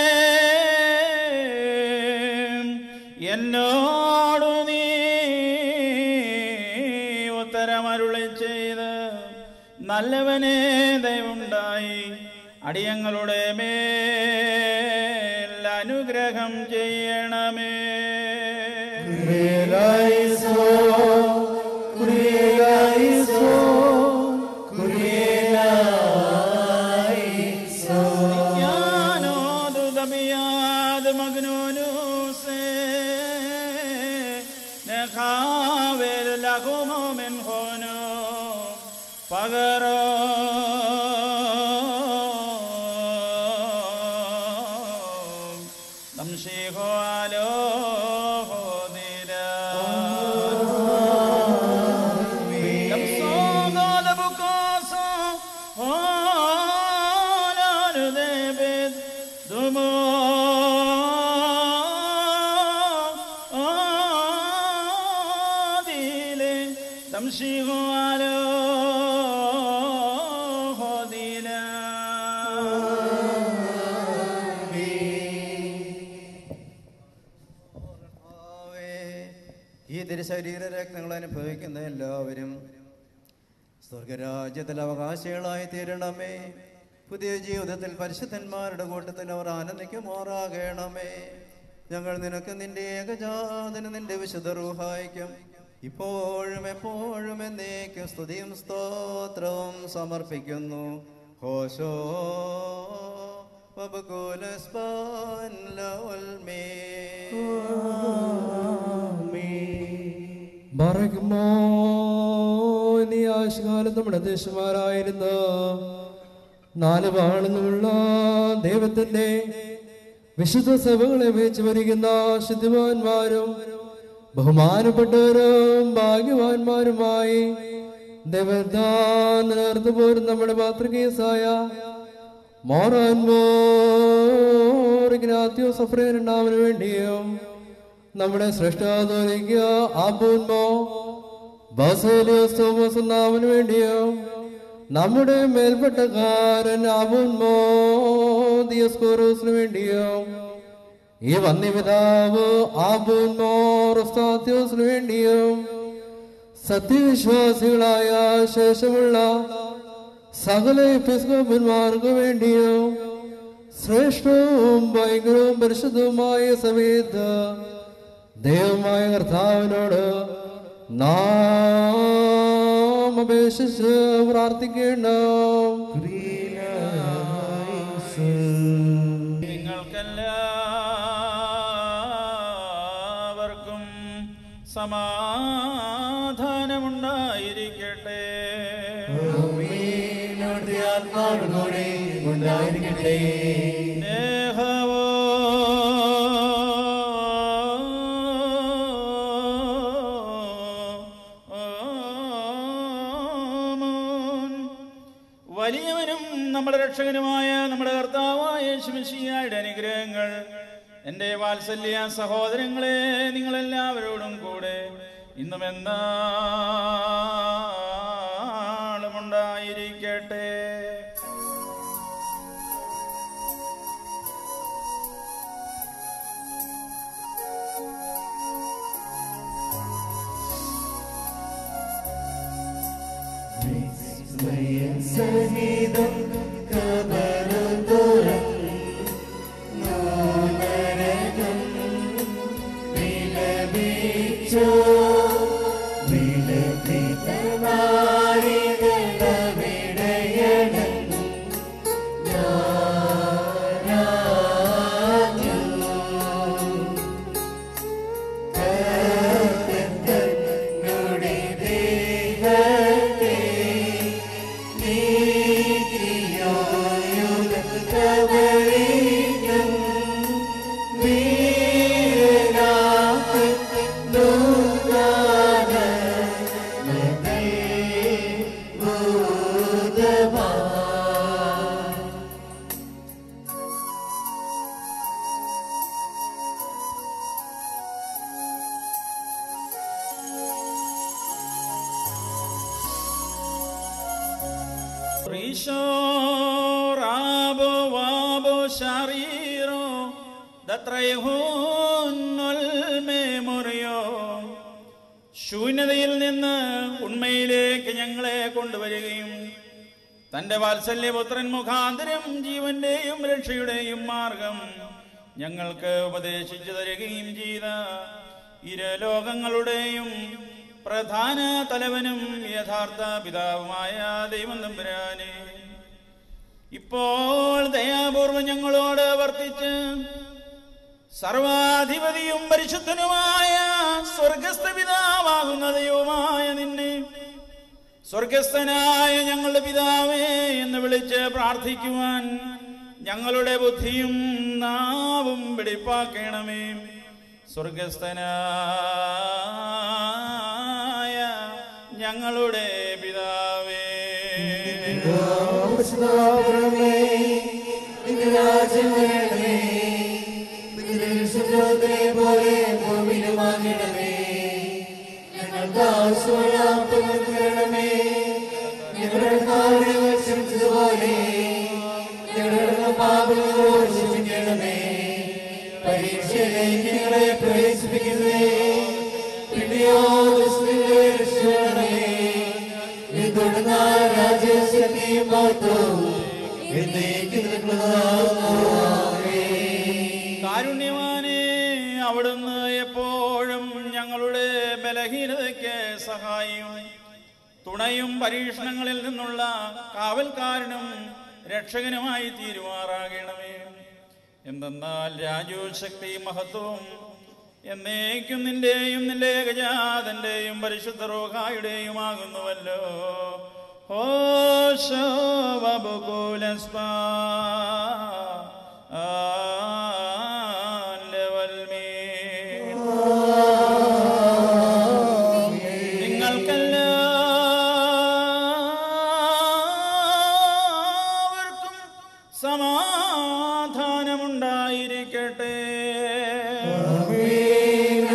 എന്നോടു നീ ഉത്തരമരുളി ചെയ്ത് നല്ലവനെ ദയവുണ്ടായി അടിയങ്ങളുടെ മേൽ അനുഗ്രഹം ചെയ്യണമേ ഞാനോ ദുദമിയാത് മഗ്നോനൂസേ നഖാവേൽ ലഹുമോ മിൻ ഹോനോ പകരോ നംശിഹോ ആലോ ഹോദിരാ تمشي على خدينا കർത്താവേ, ഈ തിരുശരീര രക്തങ്ങൾ അനുഭവിക്കുന്ന എല്ലാവരും സ്വർഗരാജ്യത്തിൽ അവകാശികളായി തീരണമേ പുതിയ ജീവിതത്തിൽ പരിശുദ്ധന്മാരുടെ കൂട്ടത്തിൽ അവർ ആനന്ദിക്കുമാറാകണമേ ഞങ്ങൾ നിനക്ക് നിന്റെ ഏകജാതന് നിന്റെ വിശുദ്ധ റൂഹായിക്കും ഇപ്പോഴും എപ്പോഴും എന്നേക്കും സ്തുതിയും സ്തോത്രവും സമർപ്പിക്കുന്നു ഹോശോ വബകുലസ്ബാൻ ലവൽമേ മറകുമോ നീ ആശുകാലം നമ്മുടെ ദേശമാരായിരുന്ന നാല് വാണെന്നുമുള്ള ദൈവത്തിന്റെ വിശുദ്ധ സഭകളെ വെച്ച് ഭരിക്കുന്ന ശുദ്ധിമാന്മാരും ബഹുമാനപ്പെട്ടവരും ഭാഗ്യവാന്മാരുമായി ദൈവദാൻ നിലർന്നു പോരും നമ്മുടെ മാതൃകീസായ മോറാൻമോ ഇഗ്നാത്യോ സഫ്രേനുണ്ടാവിന് വേണ്ടിയും നമ്മുടെ ശ്രേഷ്ഠാധോനിക്ക ആബൂന്മോ ബസേലിയോസ് തോമസ് എന്നാമന് വേണ്ടിയും നമ്മുടെ മേൽപ്പെട്ടക്കാരൻ ആബൂന്മോ ദിയസ്കോറോസിന് വേണ്ടിയും ഈ വന്യപിതാവ് ആബൂന്മോ റൊസ്താത്യോസിന് വേണ്ടിയും സത്യവിശ്വാസികളായ ശേഷമുള്ള സകല എപ്പിസ്കോപ്പന്മാർക്ക് വേണ്ടിയും ശ്രേഷ്ഠവും ഭയങ്കരവും പരിശുദ്ധവുമായ സമയത്ത് ദൈവമായ കർത്താവിനോട് നാം അപേക്ഷിച്ച് പ്രാർത്ഥിക്കണം നിങ്ങൾക്കെല്ലാവർക്കും സമാധാനമുണ്ടായിരിക്കട്ടെ അവിടുത്തെ ആത്മാവിനോടെ ഉണ്ടായിരിക്കട്ടെ സ്നേഹവോ വലിയവനും നമ്മുടെ രക്ഷകനുമായ നമ്മുടെ കർത്താവായ യേശുമിശിഹായുടെ അനുഗ്രഹങ്ങൾ എൻ്റെ വാത്സല്യ സഹോദരങ്ങളെ നിങ്ങളെല്ലാവരോടും കൂടെ ഇന്നും എന്നാളും ഉണ്ടായിരിക്കട്ടെ സഹിതം കബറു തുറന്നു നരകം വിലപിച്ചു വിലപിതനാരിടവിടയടങ്ങും കർത്തനുടെ ദേഹത്തെ Risho rabo wabo shariro ദത്രയഹോന്നൊൽ മെമ്മോറിയോ ശൂന്യതയിൽ നിന്ന് ഉണ്മയിലേക്ക് ഞങ്ങളെ കൊണ്ടുവരികയും തന്റെ വാത്സല്യപുത്രൻ മുഖാന്തരം ജീവന്റെയും രക്ഷയുടെയും മാർഗം ഞങ്ങൾക്ക് ഉപദേശിച്ചു തരികയും ചെയ്ത ഇരലോകങ്ങളുടെയും പ്രധാന തലവനും യഥാർത്ഥ പിതാവുമായ ദൈവം തമ്പുരാനെ ഇപ്പോൾ ദയാപൂർവം ഞങ്ങളോട് വർത്തിച്ച് സർവാധിപതിയും പരിശുദ്ധനുമായ സ്വർഗസ്ഥ പിതാവാകുന്ന ദൈവമായ നിന്നെ സ്വർഗസ്ഥനായ ഞങ്ങളുടെ പിതാവേ എന്ന് വിളിച്ച് പ്രാർത്ഥിക്കുവാൻ ഞങ്ങളുടെ ബുദ്ധിയും നാവും വെടിപ്പാക്കണമേ സ്വർഗസ്ഥനായ ഞങ്ങളുടെ പിതാവേ പരിശുദ്ധാപുരമേ, നിന്റെ രാജ്യം വരണമേ. നിന്റെ വിശുദ്ധത്തെ പോലെ ഭൂമിയിലുമാകണമേ. ഞങ്ങൾക്ക് ആവശ്യമുള്ള ആപ്പങ്ങൾ തരണമേ. ഞങ്ങളുടെ കാരണങ്ങൾ ക്ഷമിച്ചതുപോലെ ഞങ്ങളുടെ പാപങ്ങളോട് ക്ഷമിക്കണമേ പരീക്ഷയിലേക്ക് ഞങ്ങളെ പ്രവേശിപ്പിക്കുന്നേ പിന്നെയോ ദുഷ്ടനെ രക്ഷിക്കണമേ നീ തൊടുന്ന രാജ്യശക്തിയും മഹത്വവും എന്നേക്കും നിനക്കുള്ളതാകുന്നു. കാരുണ്യവാനെ അവിടുന്ന് എപ്പോഴും ഞങ്ങളുടെ ബലഹീനതയ്ക്ക് സഹായിയും തുണയും പരീക്ഷണങ്ങളിൽ നിന്നുള്ള കാവൽക്കാരനും രക്ഷകനുമായി തീരുമാറാകണമേ എന്തെന്നാൽ രാജു ശക്തി മഹത്വവും എന്നേക്കും നിന്റെയും നിന്റെ ഏകജാതന്റെയും പരിശുദ്ധ റോഹായുടെയുമാകുന്നുവല്ലോ ഹോശോ ബബുകുലസ്പാ നിങ്ങൾക്കെല്ലാവർക്കും സമാധാനമുണ്ടായിരിക്കട്ടെ ആമേൻ,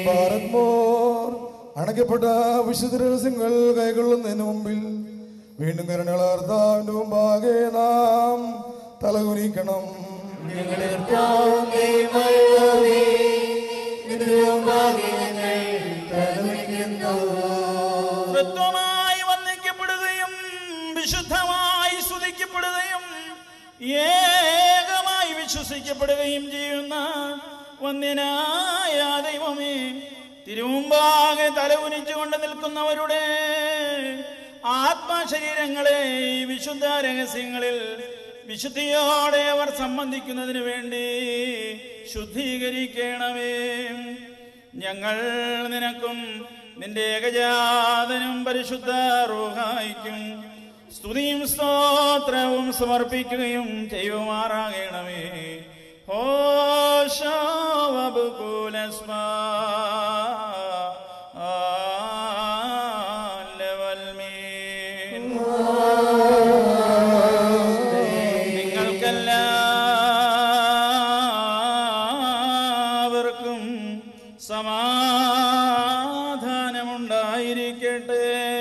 ഭാരത്മോർ അണയ്ക്കപ്പെട്ട വിശുദ്ധ രഹസ്യങ്ങൾ കൈകൊള്ളുന്നതിന് മുമ്പിൽ വീണ്ടും കരുണകളർത്താവിന്റെ മുമ്പാകെ നാം തലകുനിക്കണം ഞങ്ങളുടെ കർത്താവും ദൈവമേ, നിന്റെ മുമ്പാകെ ഞങ്ങൾ തലകുനിക്കുന്നു. തൃത്വമായി വന്ദിക്കപ്പെടുകയും വിശുദ്ധമായി സ്തുതിക്കപ്പെടുകയും ഏകമായി വിശ്വസിക്കപ്പെടുകയും ചെയ്യുന്ന വന്യനായ ദൈവമേ തിരുമുമ്പാകെ തലകുനിച്ചുകൊണ്ട് നിൽക്കുന്നവരുടെ ആത്മശരീരങ്ങളെ ഈ വിശുദ്ധ രഹസ്യങ്ങളിൽ വിശുദ്ധിയോടെ അവർ സംബന്ധിക്കുന്നതിന് വേണ്ടി ശുദ്ധീകരിക്കണമേ ഞങ്ങൾ നിനക്കും നിന്റെ ഏകജാതനും പരിശുദ്ധ റൂഹായിക്കും സ്തുതിയും സ്തോത്രവും സമർപ്പിക്കുകയും ചെയ്യുമാറാകണമേ ഹോഷവബുകുലസ്മാ നിങ്ങൾക്കെല്ലാവർക്കും സമാധാനമുണ്ടായിരിക്കട്ടെ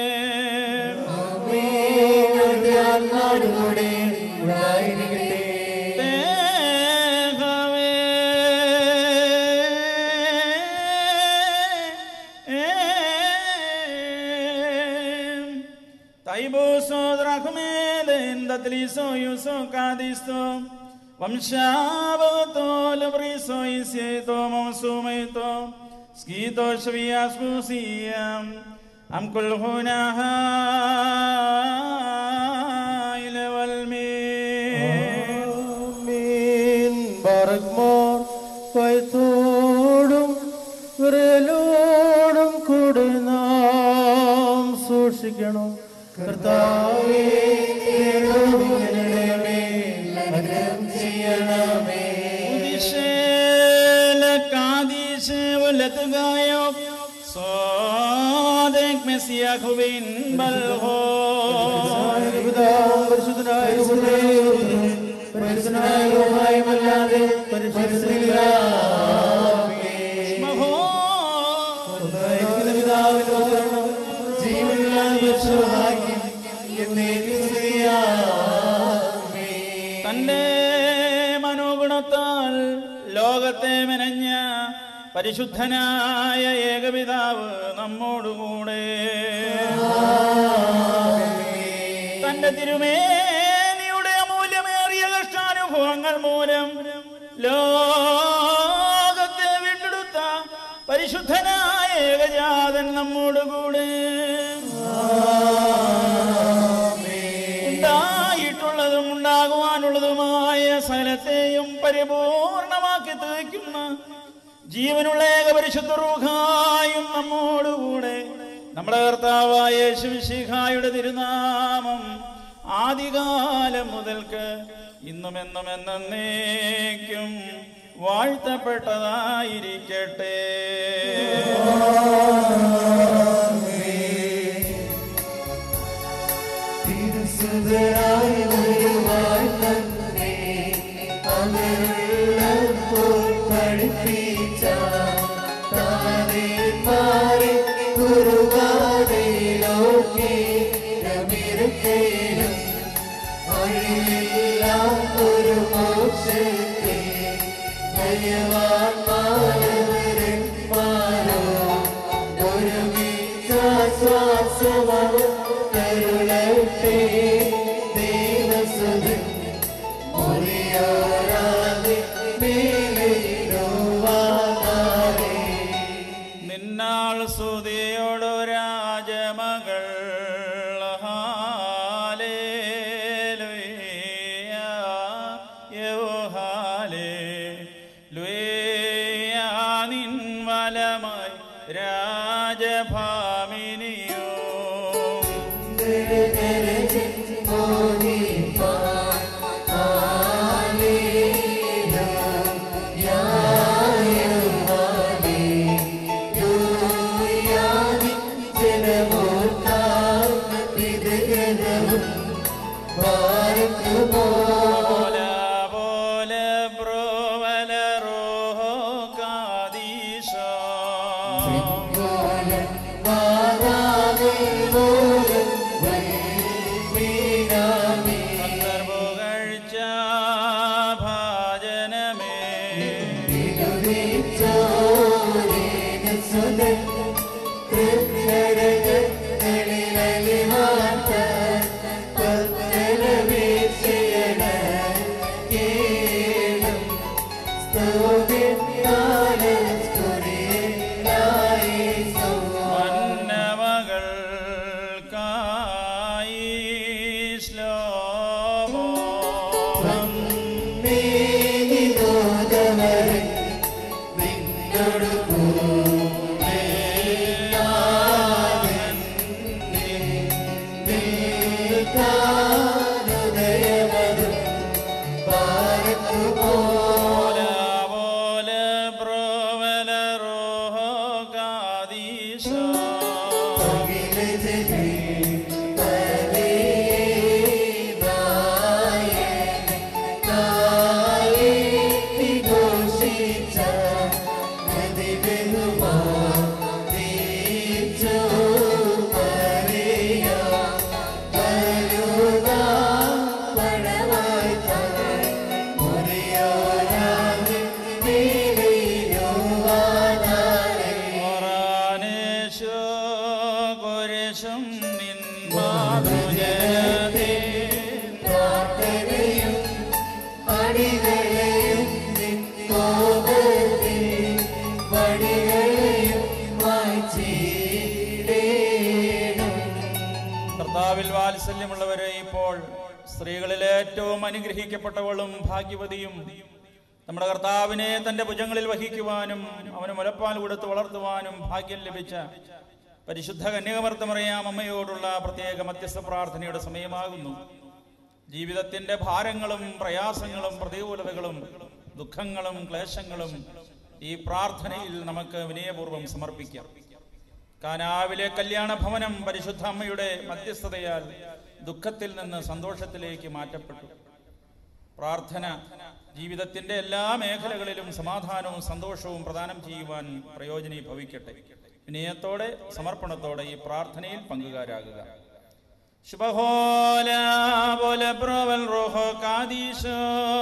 ഞങ്ങളുടെ ആത്മാവിനോടെ ഉണ്ടായിരിക്കട്ടെ. ദേഹമേ Taiboso drachmeden datliso yuso kadisto Vamshavato labriso isieto monsumeto Skito shvias musiam Am kul huna ila walmin ആമീൻ. ബാറക്മോർ കൈത്തോടും വിരലോടും കൂടെ നാം സൂക്ഷിക്കണം കർത്താവേ ഞങ്ങളുടെ മേൽ അനുഗ്രഹം ചെയ്യണമേ. Dishele kadishe ulet gayo Sodek Mesiach bin balho പിതാവും പരിശുദ്ധനായ പുത്രനും പരിശുദ്ധനായ യഹോവയുമല്ലാതെ പരിശുദ്ധനില്ല. Maho സഹായിക്കുന്ന പിതാവിന്റെ വചനം ജീവനുള്ള യേശുവാക്കി എന്നേക്കും സ്തുതിയാമേ. തന്റെ മനോഗുണത്താൽ ലോകത്തെ മെനഞ്ഞ പരിശുദ്ധനായ ഏകപിതാവ് നമ്മോടുകൂടെ തന്റെ തിരുമേനിയുടെ അമൂല്യമേറിയ കഷ്ടാനുഭവങ്ങൾ മൂലം ലോകത്തെ വീണ്ടെടുത്ത പരിശുദ്ധനായ ഏകജാതൻ നമ്മോടുകൂടെ ഉണ്ടായിട്ടുള്ളതും ഉണ്ടാകുവാനുള്ളതുമായ സകലത്തെയും പരിപൂർണമാക്കി തീർക്കുന്ന ജീവനുള്ള ഏക പരിശുദ്ധ റൂഹായും നമ്മോടുകൂടെ നമ്മുടെ കർത്താവായ യേശുവിശിഹായുടെ തിരുനാമം ആദികാലം മുതൽക്ക് ഇന്നും എന്നും എന്നേക്കും വാഴ്ത്തപ്പെട്ടതായിരിക്കട്ടെ തിരുസുതരായ വരുവാൻ തന്നെ അവരുള്ളപ്പോൾ പഠിപ്പിച്ച താരന്മാരെ കുറുവാതയിലൊക്കെ രമിരുത്തേനും വഴിയെല്ലാം ഒരു മോക്ഷത്തെ ദയവാന്മാരവരന്മാരോ ഒരുമിച്ച ശ്വാസമാണ് കരുളട്ടെ ദേവസുതൻ മുറിയോരാതെ മേലിടുവാനാരേ നിന്നാൾ സ്തുതിയോടു രാജമകൾ ഹാലേലുയ്യ, യൗഹാലേലുയ്യ, നിൻ വലമായി രാജഭാമിനിയോ പോല പോലെ ബ്രോവല റോഹോ കാദീശോ അന്തർപുകഴ്ച ഭാജനമേ മന്നവകൾക്കായി ശ്ലോമോ പോലെ പോലെ പ്രവല റോഹോ കാദീശോ ഓറാനേശോ കുരിശും നിൻ മാതൃജയതേ കർത്താവിൽ വാത്സല്യമുള്ളവരെ ഇപ്പോൾ സ്ത്രീകളിൽ ഏറ്റവും അനുഗ്രഹിക്കപ്പെട്ടവളും ഭാഗ്യവതിയും നമ്മുടെ കർത്താവിനെ തന്റെ ഭുജങ്ങളിൽ വഹിക്കുവാനും അവന് മുലപ്പാൽ കൊടുത്ത് വളർത്തുവാനും ഭാഗ്യം ലഭിച്ച പരിശുദ്ധ കന്യകമർത്തമറിയാം അമ്മയോടുള്ള പ്രത്യേക മധ്യസ്ഥ പ്രാർത്ഥനയുടെ സമയമാകുന്നു ജീവിതത്തിന്റെ ഭാരങ്ങളും പ്രയാസങ്ങളും പ്രതികൂലതകളും ദുഃഖങ്ങളും ക്ലേശങ്ങളും ഈ പ്രാർത്ഥനയിൽ നമുക്ക് വിനയപൂർവ്വം സമർപ്പിക്കാം കാനാവിലെ കല്യാണ ഭവനം പരിശുദ്ധ അമ്മയുടെ മധ്യസ്ഥതയാൽ ദുഃഖത്തിൽ നിന്ന് സന്തോഷത്തിലേക്ക് മാറ്റപ്പെട്ടു പ്രാർത്ഥന ജീവിതത്തിന്റെ എല്ലാ മേഖലകളിലും സമാധാനവും സന്തോഷവും പ്രദാനം ചെയ്യുവാൻ പ്രയോജനീഭവിക്കട്ടെ വിനയത്തോടെ സമർപ്പണത്തോടെ ഈ പ്രാർത്ഥനയിൽ പങ്കുകാരാകുക ശുഭഹോല പോലെ പ്രവൽ റോഹോ കാദീശോ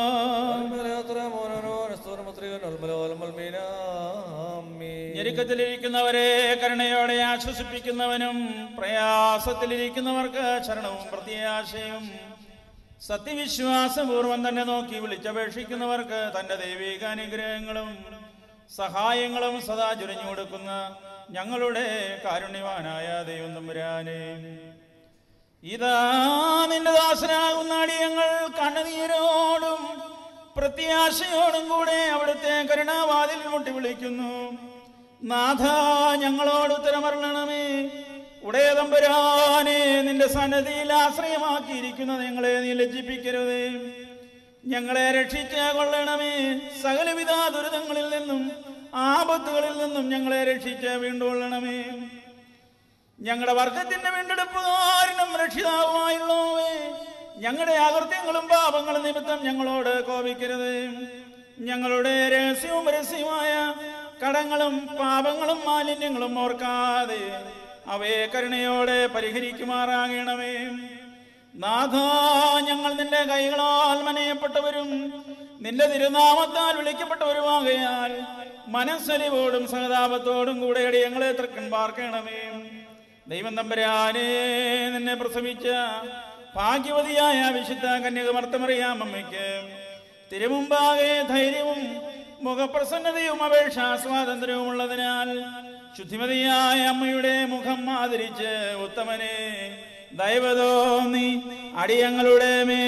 ഞെരുക്കത്തിലിരിക്കുന്നവരെ കരുണയോടെ ആശ്വസിപ്പിക്കുന്നവനും പ്രയാസത്തിലിരിക്കുന്നവർക്ക് ശരണവും പ്രത്യാശയും സത്യവിശ്വാസപൂർവം തന്നെ നോക്കി വിളിച്ചപേക്ഷിക്കുന്നവർക്ക് തന്റെ ദൈവിക അനുഗ്രഹങ്ങളും സഹായങ്ങളും സദാ ചുരഞ്ഞു കൊടുക്കുന്ന ഞങ്ങളുടെ കാരുണ്യവാനായ ദൈവം തമ്പുരാനെ ഇതാ നിന്റെ ദാസനാകുന്ന അടിയങ്ങൾ കണ്ണുനീരോടും പ്രത്യാശയോടും കൂടെ അവിടുത്തെ കരുണാവാതിൽ മുട്ടി വിളിക്കുന്നു നാഥ ഞങ്ങളോട് ഉത്തരമരണമേ ഉടയ തമ്പുരാനെ നിന്റെ സന്നദ്ധിയിൽ ആശ്രയമാക്കിയിരിക്കുന്ന ഞങ്ങളെ നീ ലജ്ജിപ്പിക്കരുതേ ഞങ്ങളെ രക്ഷിച്ച കൊള്ളണമേ സകലവിധ ദുരിതങ്ങളിൽ നിന്നും ആപത്തുകളിൽ നിന്നും ഞങ്ങളെ രക്ഷിച്ച് വീണ്ടുകൊള്ളണമേ ഞങ്ങളുടെ വർഗത്തിന്റെ വീണ്ടെടുപ്പുകാരനും രക്ഷിതാവുമായുള്ളവേ ഞങ്ങളുടെ അകൃത്യങ്ങളും പാപങ്ങളും നിമിത്തം ഞങ്ങളോട് കോപിക്കരുത് ഞങ്ങളുടെ രഹസ്യവും പരസ്യമായ കടങ്ങളും പാപങ്ങളും മാലിന്യങ്ങളും ഓർക്കാതെ അവയെ കരുണയോടെ പരിഹരിക്കുമാറാകണമേ നാഥ ഞങ്ങൾ നിന്റെ കൈകളാൽ മനയപ്പെട്ടവരും നിന്റെ തിരുനാമത്താൽ വിളിക്കപ്പെട്ടവരുമാകയാൽ മനസ്സലിവോടും സഹതാപത്തോടും കൂടെ അടിയങ്ങളെ തൃക്കൻ പാർക്കണമേ ദൈവം തമ്പരാനെ നിന്നെ പ്രസവിച്ച ഭാഗ്യവതിയായ വിശുദ്ധ കന്യകമർത്തമറിയാം അമ്മയ്ക്ക് തിരുമുമ്പാകെ ധൈര്യവും മുഖപ്രസന്നതയും അപേക്ഷാ സ്വാതന്ത്ര്യവും ഉള്ളതിനാൽ ശുദ്ധിമതിയായ അമ്മയുടെ മുഖം ആദരിച്ച് ഉത്തമനെ ദൈവതോന്നി അടിയങ്ങളുടെ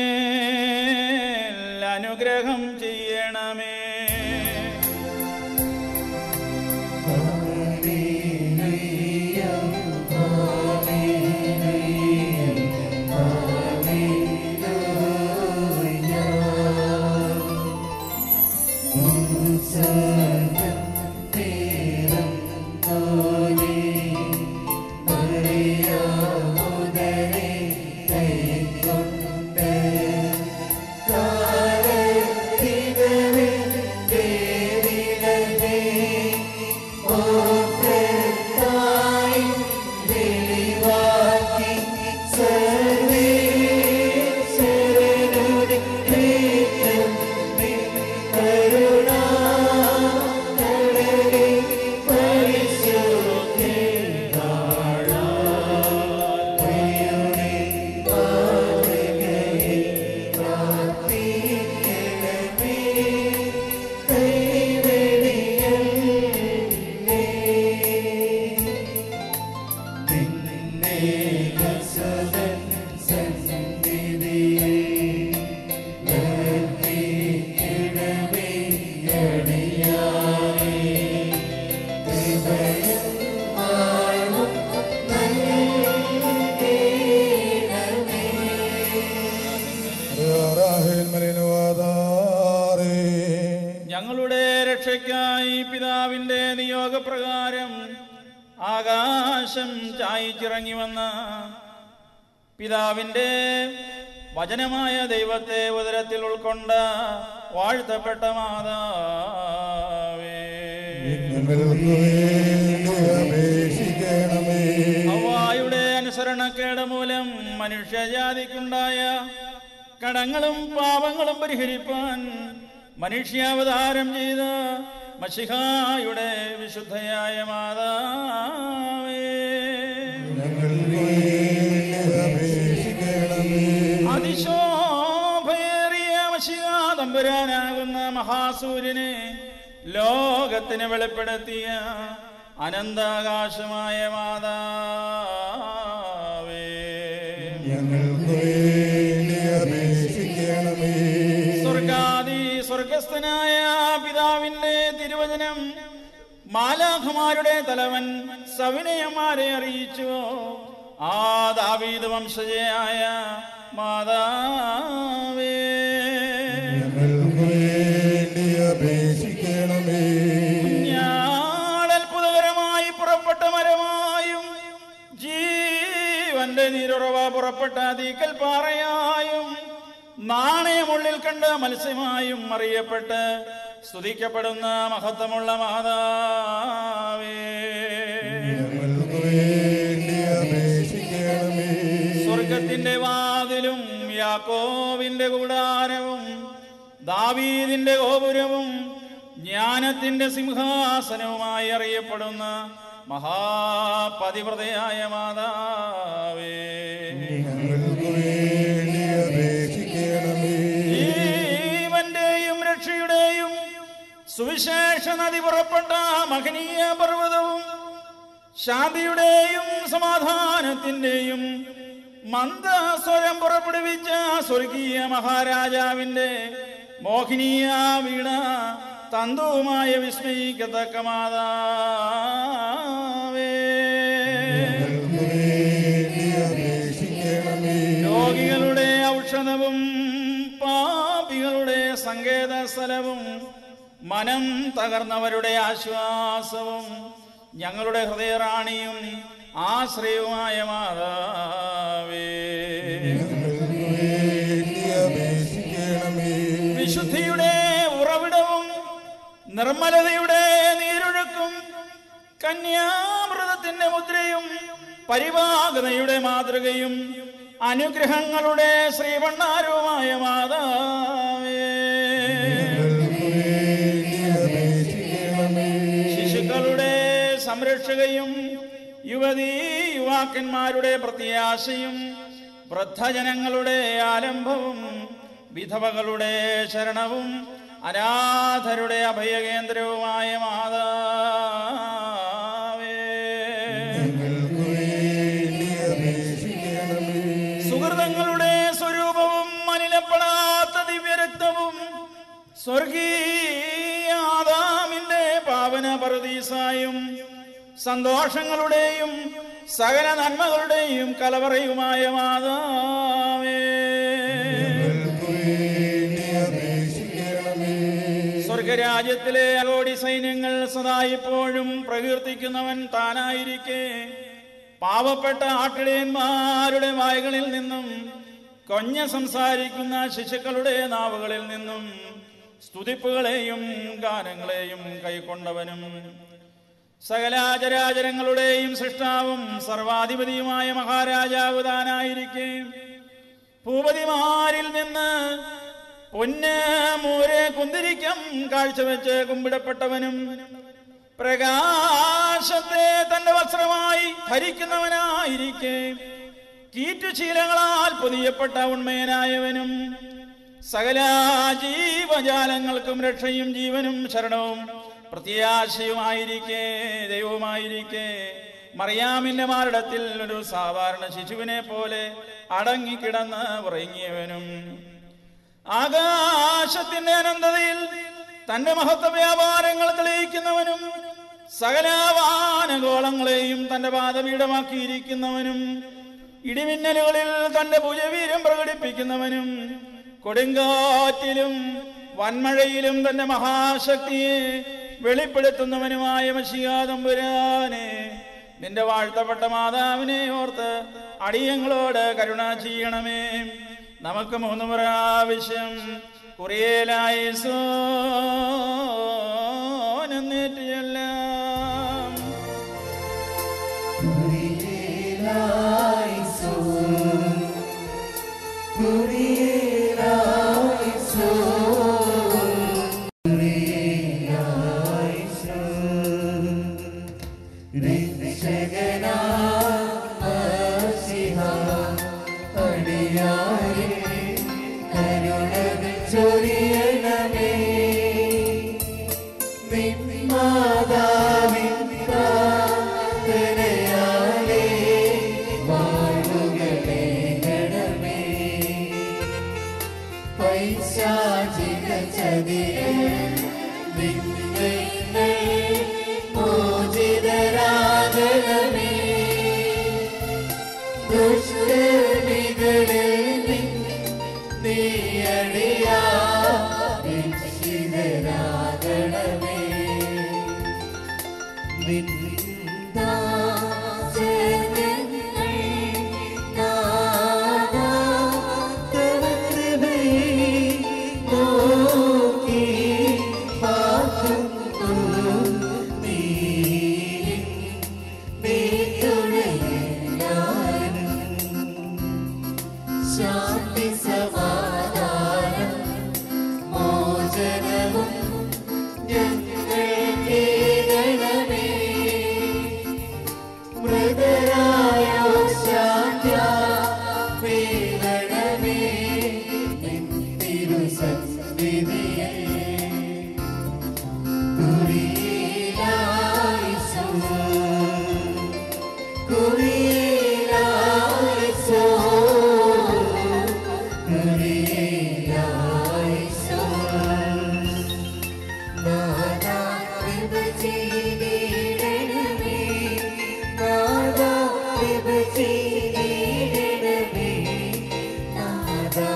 മേൽ അനുഗ്രഹം ചെയ്യണമേ ും ആകാശം ചായച്ചിറങ്ങി വന്ന പിതാവിന്റെ വചനമായ ദൈവത്തെ ഉദരത്തിൽ ഉൾക്കൊണ്ട വാഴ്ത്തപ്പെട്ട മാതാവേ ഞങ്ങൾക്ക് വേണ്ടി അപേക്ഷിക്കണമേ ഹവ്വായുടെ അനുസരണക്കേട് മൂലം മനുഷ്യജാതിക്കുണ്ടായ കടങ്ങളും പാപങ്ങളും പരിഹരിപ്പാൻ മനുഷ്യാവതാരം ചെയ്ത മഷിഹായുടെ വിശുദ്ധയായ മാതാവേ ഞങ്ങൾക്ക് വേണ്ടി അപേക്ഷിക്കണമേ അതിശോഭയേറിയ മഷിക തമ്പുരാനാകുന്ന മഹാസൂര്യനെ ലോകത്തിന് വെളിപ്പെടുത്തിയ അനന്താകാശമായ മാതാവേ ഞങ്ങൾക്ക് വേണ്ടി അപേക്ഷിക്കണമേ സ്വർഗാദി സ്വർഗസ്ഥനായ പിതാവിന്റെ തിരുവചനം മാലാഖമാരുടെ തലവൻ സവിനയന്മാരെ അറിയിച്ചു ആ ദാവീദ് വംശജയായ മാതാവേ ഞങ്ങൾക്ക് വേണ്ടി അപേക്ഷിക്കണമേ ഞാൻ അത്ഭുതകരമായി പുറപ്പെട്ട മരമായും ജീവന്റെ നീരുറവ പുറപ്പെട്ട തീക്കൽ പാറയായും നാണയമുള്ളിൽ കണ്ട മത്സ്യമായും അറിയപ്പെട്ട് സ്തുതിക്കപ്പെടുന്ന മഹത്വമുള്ള മാതാവേ ഞങ്ങൾക്ക് വേണ്ടി അപേക്ഷിക്കണമേ സ്വർഗത്തിന്റെ വാതിലും യാക്കോവിന്റെ കൂടാരവും ദാവീദിന്റെ ഗോപുരവും ജ്ഞാനത്തിന്റെ സിംഹാസനവുമായി അറിയപ്പെടുന്ന മഹാപതിവ്രതയായ മാതാവേ ഞങ്ങൾക്ക് വേണ്ടി അപേക്ഷിക്കണമേ ജീവന്റെയും രക്ഷയുടെയും സുവിശേഷ നദി പുറപ്പെട്ട മഹനീയ പർവ്വതവും ശാന്തിയുടെയും സമാധാനത്തിന്റെയും മന്ദസ്വരം പുറപ്പെടുവിച്ച സ്വർഗീയ മഹാരാജാവിന്റെ മോഹിനീയ വീണ തന്തുവുമായ വിസ്മയിക്കത്തക്ക മാതാവേ ഞങ്ങൾക്ക് വേണ്ടി അപേക്ഷിക്കണമേ രോഗികളുടെ ഔഷധവും പാപികളുടെ സങ്കേത സ്ഥലവും മനം തകർന്നവരുടെ ആശ്വാസവും ഞങ്ങളുടെ ഹൃദയറാണിയും ആശ്രയവുമായ മാതാവേ ഞങ്ങൾക്ക് വേണ്ടി അപേക്ഷിക്കണമേ വിശുദ്ധിയുടെ ഉറവിടവും നിർമ്മലതയുടെ നീരൊഴുക്കും കന്യാമൃതത്തിന്റെ മുദ്രയും പരിവാഹതയുടെ മാതൃകയും അനുഗ്രഹങ്ങളുടെ ശ്രീവണ്ണാരവുമായ മാതാവേ ഞങ്ങൾക്ക് വേണ്ടി അപേക്ഷിക്കണമേ ശിശുക്കളുടെ സംരക്ഷകയും യുവതീ യുവാക്കന്മാരുടെ പ്രത്യാശയും വൃദ്ധജനങ്ങളുടെ ആലംബവും വിധവകളുടെ ശരണവും അനാഥരുടെ അഭയകേന്ദ്രവുമായ മാതാവേ ഞങ്ങൾക്ക് വേണ്ടി അപേക്ഷിക്കണമേ സുഹൃതങ്ങളുടെ സ്വരൂപവും അനിലപ്പെടാത്ത ദിവ്യരക്തവും സ്വർഗീയാദാമിന്റെ പാവന പരദീസായും സന്തോഷങ്ങളുടെയും സകല നന്മകളുടെയും കലവറയുമായ മാതാവേ ഞങ്ങൾക്ക് വേണ്ടി അപേക്ഷിക്കണമേ സ്വർഗരാജ്യത്തിലെ അകോടി സൈന്യങ്ങൾ സദാ ഇപ്പോഴും പ്രകീർത്തിക്കുന്നവൻ താനായിരിക്കെ പാവപ്പെട്ട ആട്ടിടയന്മാരുടെ വായകളിൽ നിന്നും കൊഞ്ഞ സംസാരിക്കുന്ന ശിശുക്കളുടെ നാവുകളിൽ നിന്നും സ്തുതിപ്പുകളെയും ഗാനങ്ങളെയും കൈക്കൊണ്ടവനും സകലാചരാചരങ്ങളുടെയും സൃഷ്ടാവും സർവാധിപതിയുമായ മഹാരാജാവ് താനായിരിക്കെ ഭൂപതിമാരിൽ നിന്ന് പൊന്ന് മൂരെ കുന്തിരിക്കം കാഴ്ചവെച്ച് കുമ്പിടപ്പെട്ടവനും പ്രകാശത്തെ തന്റെ വസ്ത്രമായി ധരിക്കുന്നവനായിരിക്കെ കീറ്റുശീലങ്ങളാൽ പൊതിയപ്പെട്ട ഉണ്മയനായവനും സകല ജീവജാലങ്ങൾക്കും രക്ഷയും ജീവനും ശരണവും പ്രത്യാശയുമായിരിക്കെ ദൈവവുമായിരിക്കെ മറിയാമിന്റെ മാറിടത്തിൽ ഒരു സാധാരണ ശിശുവിനെ പോലെ അടങ്ങിക്കിടന്ന് ഉറങ്ങിയവനും ആകാശത്തിന്റെ അനന്തതയിൽ തന്റെ മഹത്വ വ്യാപാരങ്ങൾ തെളിയിക്കുന്നവനും സകല വാനഗോളങ്ങളെയും തന്റെ പാദപീഠമാക്കിയിരിക്കുന്നവനും ഇടിമിന്നലുകളിൽ തന്റെ ഭുജവീര്യം പ്രകടിപ്പിക്കുന്നവനും കൊടുങ്കാറ്റിലും വൻമഴയിലും തന്റെ മഹാശക്തിയെ വെളിപ്പെടുത്തുന്നവനുമായ മഷിയാതമ്പുരാനെ നിന്റെ വാഴ്ത്തപ്പെട്ട മാതാവിനെ ഓർത്ത് അടിയങ്ങളോട് കരുണ ചെയ്യണമേ നമുക്ക് മൂന്ന് പ്രാവശ്യം കുറിയേലായി സോനെല്ലാം ചൊരിയണമേ മാതാവിൻ പ്രാർത്ഥനയാലേ വാഴുകളെ ഗണമേ പൈശാചിക ചതിയെ നിങ്ങൾ മോചിതരാകണമേ ദുഷ്ടവികളിൽ നീയടിയാ രക്ഷിതരാകണമേ ശാന്തി സമാധാനം മോചനവും ഞങ്ങൾക്ക് ഗണമേ മൃതരായോ ശാന്ത്യ വീരണമേ തിരുസന്നിധിയെ കുറിയിലായിസോ കുറിയിലായിസോ കുറിയിലായിസോ നാദാ വിഭജിടണമേ നാദാ വിഭജിടണമേ നാദാ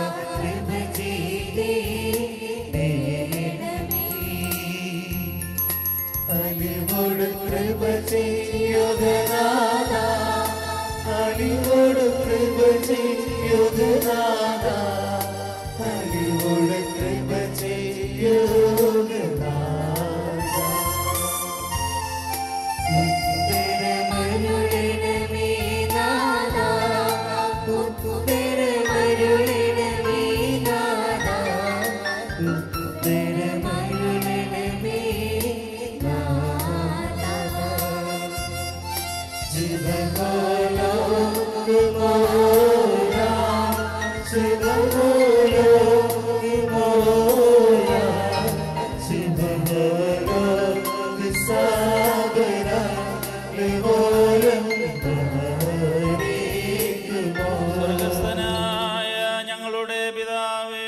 വിഭജിടണമേ അലിവോട് കൃപ ചെയ്യുകനാഥ അലിവോട് കൃപ ചെയ്യുകനാഥ അലിവോട് കൃപ ചെയ്യുകനാഥ ഉത്തരമരുളണമേ നാഥാ ഉത്തരമരുളണമേ നാഥാ ഉത്തരമരുളണമേ നാഥാ ശിവഗോലോ വിമോരാ ശിവഗോലോ വിമോരാ ശിവഗോലോ വിസാഗര വിമോരം ഭരിക്കുമോ സ്വർഗസ്ഥനായ ഞങ്ങളുടെ പിതാവേ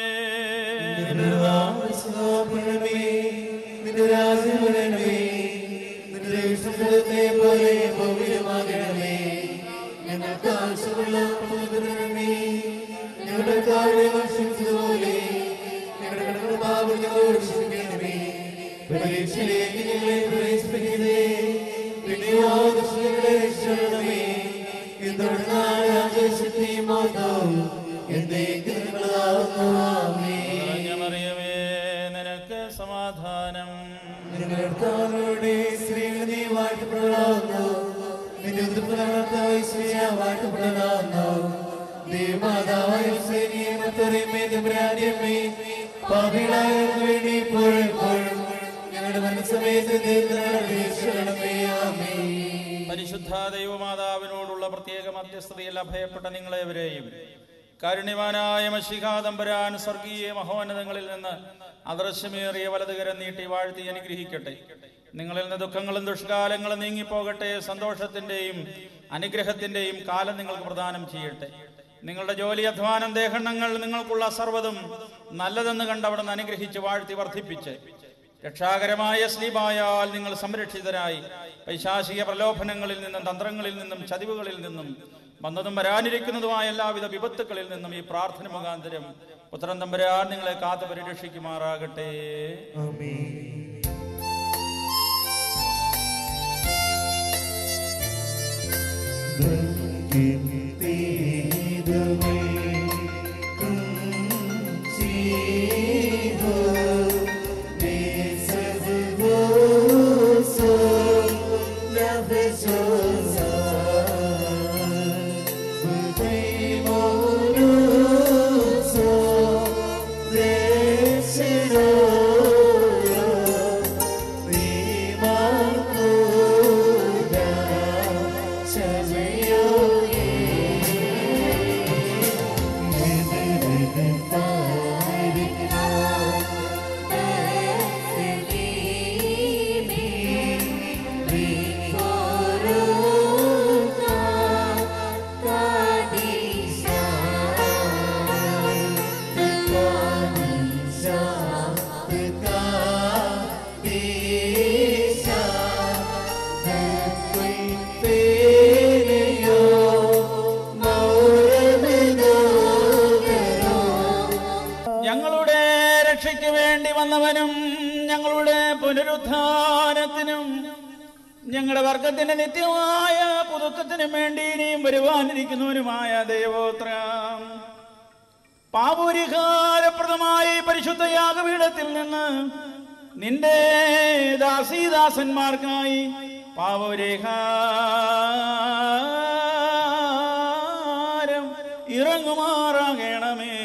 രാമസ്വാമിനമേ, നിന്റെ രാജ്യമരണമേ, നിന്റെ ഇഷ്ടത്തെ പോലെ ഭൗമികമാകണമേ. ഞങ്ങൾക്ക് ആവശ്യമുള്ള പ്രബോധനമേ, ഞങ്ങളുടെ കാര്യങ്ങൾ ക്ഷമിച്ചതുപോലെ ഞങ്ങളുടെ കടങ്ങളുടെ പാപം ഞങ്ങളോട് ക്ഷമിക്കണമേ പരീക്ഷയിലേക്ക് ഞങ്ങളെ പ്രവേശിപ്പിക്കരുതേ പിന്നെയോ ദുഷ്ടങ്ങളെ രക്ഷിക്കണമേ എന്തുകൊണ്ടാണ് രാജശക്തിയും മാതാവും എന്നേക്കും നിങ്ങളാവുന്നു ആമേൻ നിറഞ്ഞ മറിയമേ നിനക്ക് സമാധാനം നിങ്ങളുടെ സ്ത്രീകൾ നീ വാഴ്ത്തപ്പെടാവുന്നു നിന്റെ ഉദരഫലങ്ങളായി ശ്രീയ വാഴ്ത്തപ്പെടാവുന്നു ദേവമാതാവായ സേനിയെ മത്തറിയമേ തമ്പുരാന്റിയമ്മേ പാപികളായവർക്ക് വേണ്ടി ഇപ്പോഴും എപ്പോഴും ഞങ്ങളുടെ മനസ്സമയത്ത് ദൈവമേ ആമേൻ പരിശുദ്ധ ദൈവമാതാവിനോടുള്ള പ്രത്യേക മധ്യസ്ഥതയിൽ അഭയപ്പെട്ട നിങ്ങളെവരെയും കാരുണ്യവാനായ മഷികാദംബരാൻ സ്വർഗീയ മഹോന്നതങ്ങളിൽ നിന്ന് അദൃശ്യമേറിയ വലതുകരം നീട്ടി വാഴ്ത്തി അനുഗ്രഹിക്കട്ടെ നിങ്ങളിൽ നിന്ന് ദുഃഖങ്ങളും ദുഷ്കാലങ്ങളും നീങ്ങിപ്പോകട്ടെ സന്തോഷത്തിന്റെയും അനുഗ്രഹത്തിന്റെയും കാലം നിങ്ങൾക്ക് പ്രദാനം ചെയ്യട്ടെ നിങ്ങളുടെ ജോലി അധ്വാനം ദേഹണ്ണങ്ങൾ നിങ്ങൾക്കുള്ള സർവ്വതും നല്ലതെന്ന് കണ്ട് അവിടെ നിന്ന് അനുഗ്രഹിച്ച് വാഴ്ത്തി വർദ്ധിപ്പിച്ച് രക്ഷാകരമായ സ്ലീബായാൽ നിങ്ങൾ സംരക്ഷിതരായി പൈശാചിക പ്രലോഭനങ്ങളിൽ നിന്നും തന്ത്രങ്ങളിൽ നിന്നും ചതിവുകളിൽ നിന്നും വന്നതും വരാനിരിക്കുന്നതുമായ എല്ലാവിധ വിപത്തുക്കളിൽ നിന്നും ഈ പ്രാർത്ഥന മുഖാന്തരം പുത്രൻ തമ്പുരാൻ നിങ്ങളെ കാത്തു പരിരക്ഷിക്കുമാറാകട്ടെ ആമേൻ ഞങ്ങളുടെ രക്ഷയ്ക്ക് വേണ്ടി വന്നവനും ഞങ്ങളുടെ പുനരുത്ഥാനത്തിനും ഞങ്ങളുടെ വർഗത്തിന്റെ നിത്യമായ പുതുക്കത്തിനും വേണ്ടി ഇനിയും വരുവാനിരിക്കുന്നവനുമായ ദൈവോത്രം പാപുരിഹാരപ്രദമായ പരിശുദ്ധ യാഗപീഠത്തിൽ നിന്ന് നിന്റെ ദാസീദാസന്മാർക്കായി പാപുരിഹാരം ഇറങ്ങുമാറാകണമേ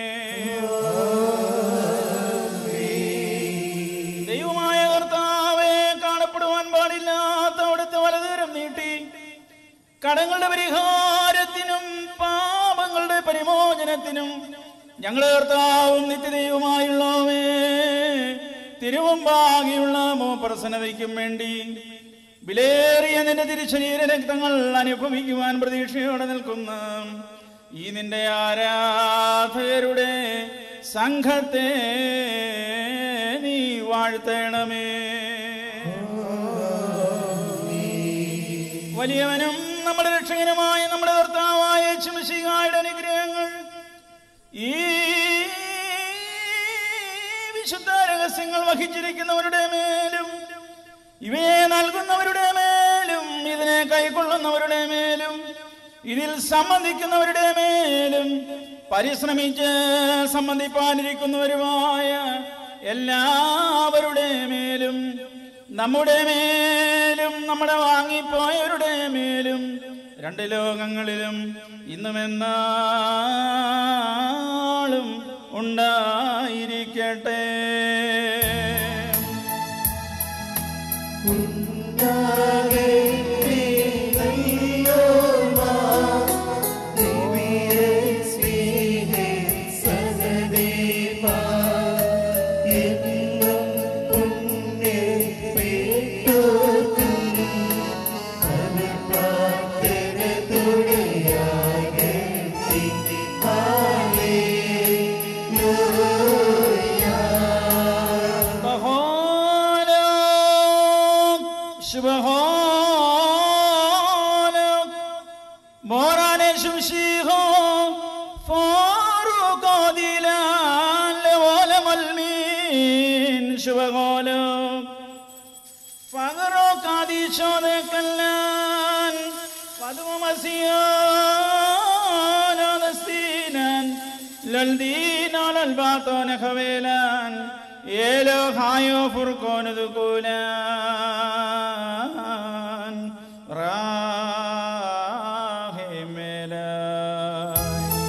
ദൈവമായ കർത്താവെ കാണപ്പെടുവാൻ പാടില്ലാത്ത അവിടുത്തെ വലതുകരം നീട്ടി കടങ്ങളുടെ പരിഹാരത്തിനും പാപങ്ങളുടെ പരിമോചനത്തിനും ഞങ്ങളുടെ കർത്താവും നിത്യദൈവമായുള്ളവേ തിരുവമ്പാകിയുള്ള മോപ്രസന്നതയ്ക്കും വേണ്ടി വിലേറിയ നിന്റെ തിരുശരീര രക്തങ്ങൾ അനുഭവിക്കുവാൻ പ്രതീക്ഷയോടെ നിൽക്കുന്ന ഈ നിന്റെ ആരാധകരുടെ സംഘത്തെ നീ വാഴ്ത്തണമേ വലിയവനും നമ്മുടെ രക്ഷകനുമായ നമ്മുടെ കർത്താവായ ശിവശികായുടെ അനുഗ്രഹങ്ങൾ ഈ വിശുദ്ധ രഹസ്യങ്ങൾ വഹിച്ചിരിക്കുന്നവരുടെ മേലും ഇവയെ നൽകുന്നവരുടെ മേലും ഇതിനെ കൈക്കൊള്ളുന്നവരുടെ മേലും ഇതിൽ സംബന്ധിക്കുന്നവരുടെ മേലും പരിശ്രമിച്ച് സംബന്ധിപ്പാനിരിക്കുന്നവരുമായ എല്ലാവരുടെ മേലും നമ്മുടെ മേലും നമ്മുടെ വാങ്ങിപ്പോയവരുടെ മേലും രണ്ട് ലോകങ്ങളിലും ഇന്നും എന്നാളും ഉണ്ടായിരിക്കട്ടെ بهانك شبهانك موران شمشيخو فاروق ديلان لولم المين شبهانك فغرو قادي شود كلان قدم مسيان دستينان للدين على الباطن خويلان يلو خايو فرقون ذكولان راهي ميلان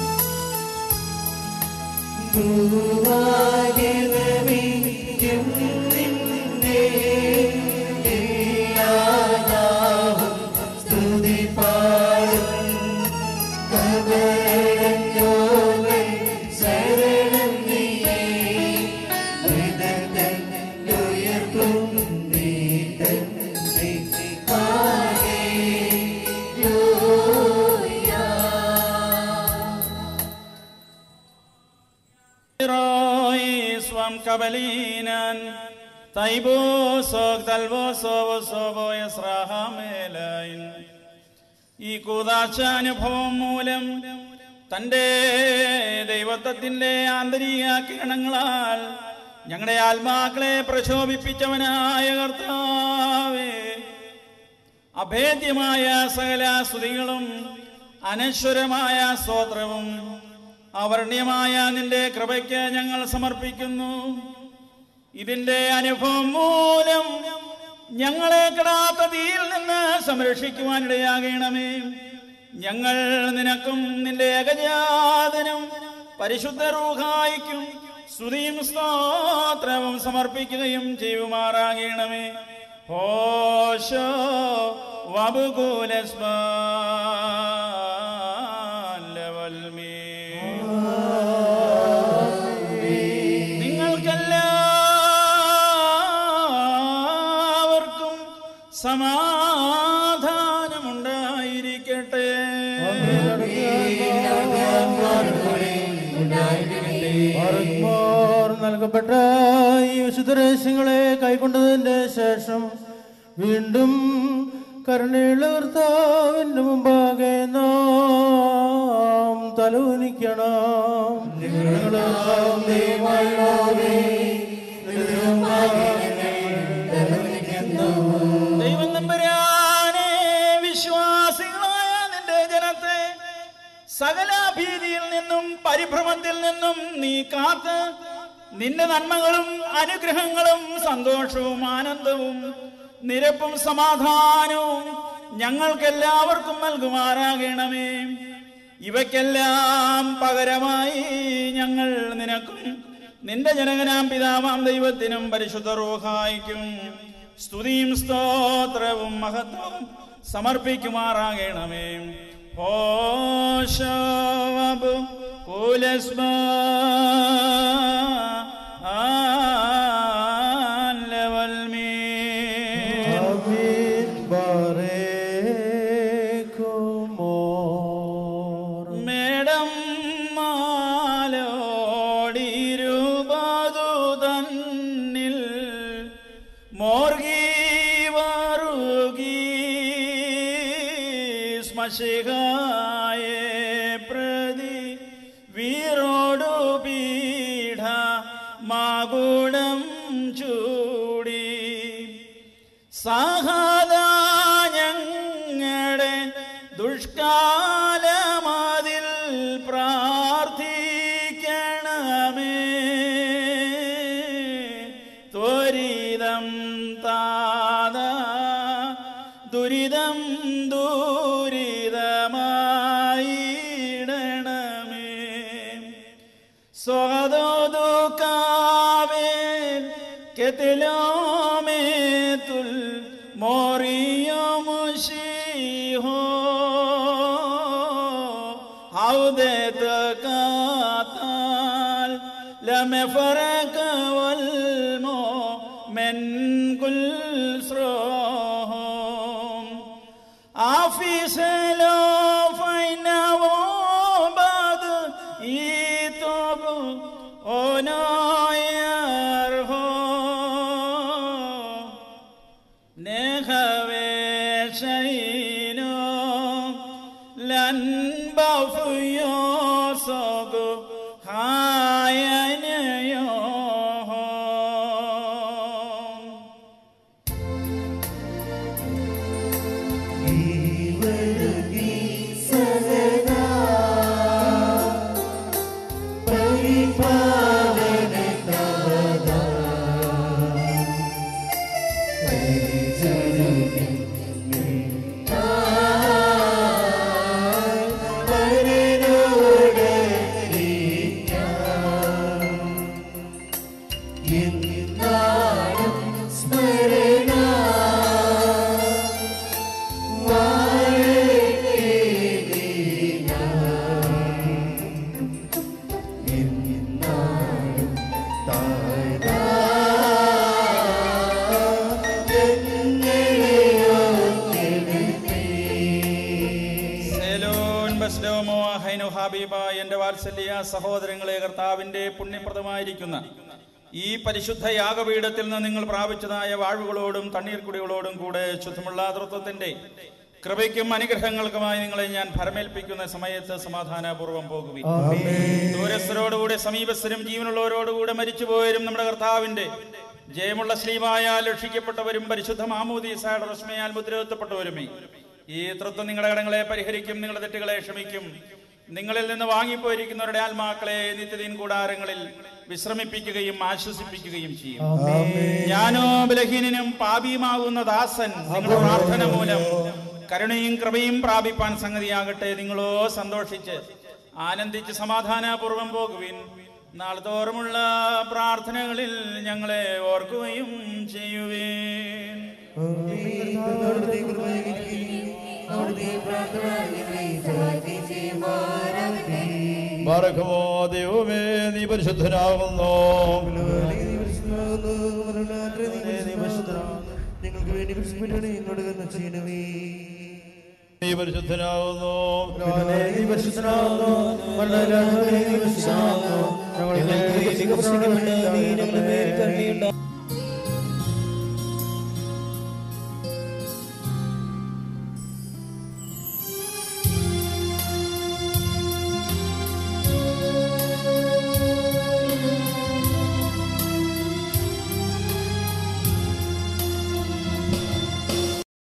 Roy swam kabalinan Taibo sok talbo sobo sobo യസ്രാഹാമേലായിൻ ഈ കൂതാശാനുഭവം മൂലം തൻ്റെ ദൈവത്വത്തിൻ്റെ ആന്തരിക കിരണങ്ങളാൽ ഞങ്ങളുടെ ആത്മാക്കളെ പ്രശോഭിപ്പിച്ചവനായ കർത്താവേ അഭേദ്യമായ സകല സ്തുതികളും അനശ്വരമായ സ്തോത്രവും അവർണ്യമായ നിന്റെ കൃപയ്ക്ക് ഞങ്ങൾ സമർപ്പിക്കുന്നു ഇതിന്റെ അനുഭവം മൂലം ഞങ്ങളെ കിടാത്ത തീയിൽ നിന്ന് സംരക്ഷിക്കുവാനിടയാകണമേ ഞങ്ങൾ നിനക്കും നിന്റെ ഏകജാതനും പരിശുദ്ധ റൂഹായിക്കും സ്തുതിയും സ്തോത്രവും സമർപ്പിക്കുകയും ചെയ്യുമാറാകണമേ ഹോശോ വബുകൂലസ്മീ നിങ്ങൾക്കെല്ലാവർക്കും സമാധാനമുണ്ടായിരിക്കട്ടെ ആർക്കുമോർ നൽകപ്പെട്ട ഈ വിശുദ്ധ രഹസ്യങ്ങളെ കൈക്കൊണ്ടതിന്റെ ശേഷം വീണ്ടും കരുണയുള്ള കർത്താവിന്റെ മുമ്പാകെ നാം തലൂനിക്കണം ദൈവം നമ്പരാനെ വിശ്വാസികളായ നിന്റെ ജനത്തെ സകല ഭീതിയിൽ നിന്നും പരിഭ്രമത്തിൽ നിന്നും നീ കാത്ത് നിന്റെ നന്മകളും അനുഗ്രഹങ്ങളും സന്തോഷവും ആനന്ദവും നിരപ്പും സമാധാനവും ഞങ്ങൾക്കെല്ലാവർക്കും നൽകുമാറാകണമേ ഇവയ്ക്കെല്ലാം പകരമായി ഞങ്ങൾ നിനക്കും നിന്റെ ജനകനാം പിതാവാം ദൈവത്തിനും പരിശുദ്ധ റൂഹായിക്കും സ്തുതിയും സ്തോത്രവും മഹത്വവും സമർപ്പിക്കുമാറാകണമേ ഹോശവബ് കുലസ്മ മേടം മാലോടിരുപതു തന്നിൽ മോർഗി വറുകി ശ്മശികായെ പ്രതി വീരോടു പീഠ മാകുടം ചൂടി സഹദാഞ്ഞങ്ങളുടെ ദുഷ്കാലമതിൽ പ്രാർത്ഥിക്കണമേ ത്വരിതം താത ദുരിതം ദൂരിതമായിടണമേ സ്വതോദുക്കാവേൽ കെത്തിലോമേത്തുൽ മോറിയോമുഷിഹോ ഹൗദത്ത് കാത്താൽ ലമഫറക വൽമോ മെൻ കുൽ സ്രോഹം ആഫീസലോ ഫൈനവോ ബാദ് ഈതോബ് ഓനായർഹോ നെഹവേഷൈനോ ലൻബഫുയോ സോഗു ഹായനയോ സെലോൻ ബസ്ലോമോ ഹൈനു ഹാബീബ എന്റെ വാത്സല്യ സഹോദരങ്ങളെ കർത്താവിന്റെ പുണ്യപ്രദമായിരിക്കുന്ന ഈ പരിശുദ്ധ യാഗപീഠത്തിൽ നിന്ന് നിങ്ങൾ പ്രാപിച്ചതായ വാഴ്വുകളോടും തണ്ണീർക്കുടികളോടും കൂടെ ശുദ്ധമുള്ള തൃത്വത്തിന്റെ കൃപയ്ക്കും അനുഗ്രഹങ്ങൾക്കുമായി നിങ്ങളെ ഞാൻ ഭരമേൽപ്പിക്കുന്ന സമയത്ത് സമാധാനപൂർവ്വം പോകുവി ദൂരസ്ഥരോടുകൂടെ സമീപസ്ഥരും ജീവനുള്ളവരോടുകൂടെ മരിച്ചുപോയരും നമ്മുടെ കർത്താവിന്റെ ജയമുള്ള സ്ലീമായാൽ രക്ഷിക്കപ്പെട്ടവരും പരിശുദ്ധ മാമൂദീസായുടെ റസ്മയാൽ മുദ്രവത്തപ്പെട്ടവരുമേ ഈ തൃത്വം നിങ്ങളുടെ കടങ്ങളെ പരിഹരിക്കും നിങ്ങളുടെ തെറ്റുകളെ ക്ഷമിക്കും നിങ്ങളിൽ നിന്ന് വാങ്ങിപ്പോയിരിക്കുന്നവരുടെ ആത്മാക്കളെ നിത്യദീൻ കൂടാരങ്ങളിൽ വിശ്രമിപ്പിക്കുകയും ആശ്വസിപ്പിക്കുകയും ചെയ്യും ഞാനോ ബലഹീനനും പാപിയുമാകുന്ന ദാസൻ നിങ്ങളുടെ പ്രാർത്ഥന മൂലം കരുണയും കൃപയും പ്രാപിപ്പാൻ സംഗതിയാകട്ടെ നിങ്ങളോ സന്തോഷിച്ച് ആനന്ദിച്ച് സമാധാനപൂർവം പോകുവിൻ നാൾതോറുമുള്ള പ്രാർത്ഥനകളിൽ ഞങ്ങളെ ഓർക്കുകയും ചെയ്യുവേൻ അവിടുത്തെ കൃപയായിരിക്കും. അവിടുത്തെ പ്രാർത്ഥന ഞങ്ങളെ സഹായിക്കുകയും ചെയ്യുമാറാകട്ടെ. ബാറക്കുമോ ദൈവമേ നീ പരിശുദ്ധനാകുന്നു ഞങ്ങൾക്ക് വേണ്ടി വിശ്വസിക്കണേ എന്നോട് കരുണ ചെയ്യണമേ നീ പരിശുദ്ധനാകുന്നു ഭഗവാനേ, നീ പരിശുദ്ധനാകുന്നു. വല്ലവരായ നീ പരിശുദ്ധനാകുന്നു. ഞങ്ങൾക്ക് വേണ്ടി പ്രവർത്തിക്കണമേ. നീ ഞങ്ങളുടെ മേൽ കരുണയുണ്ടാ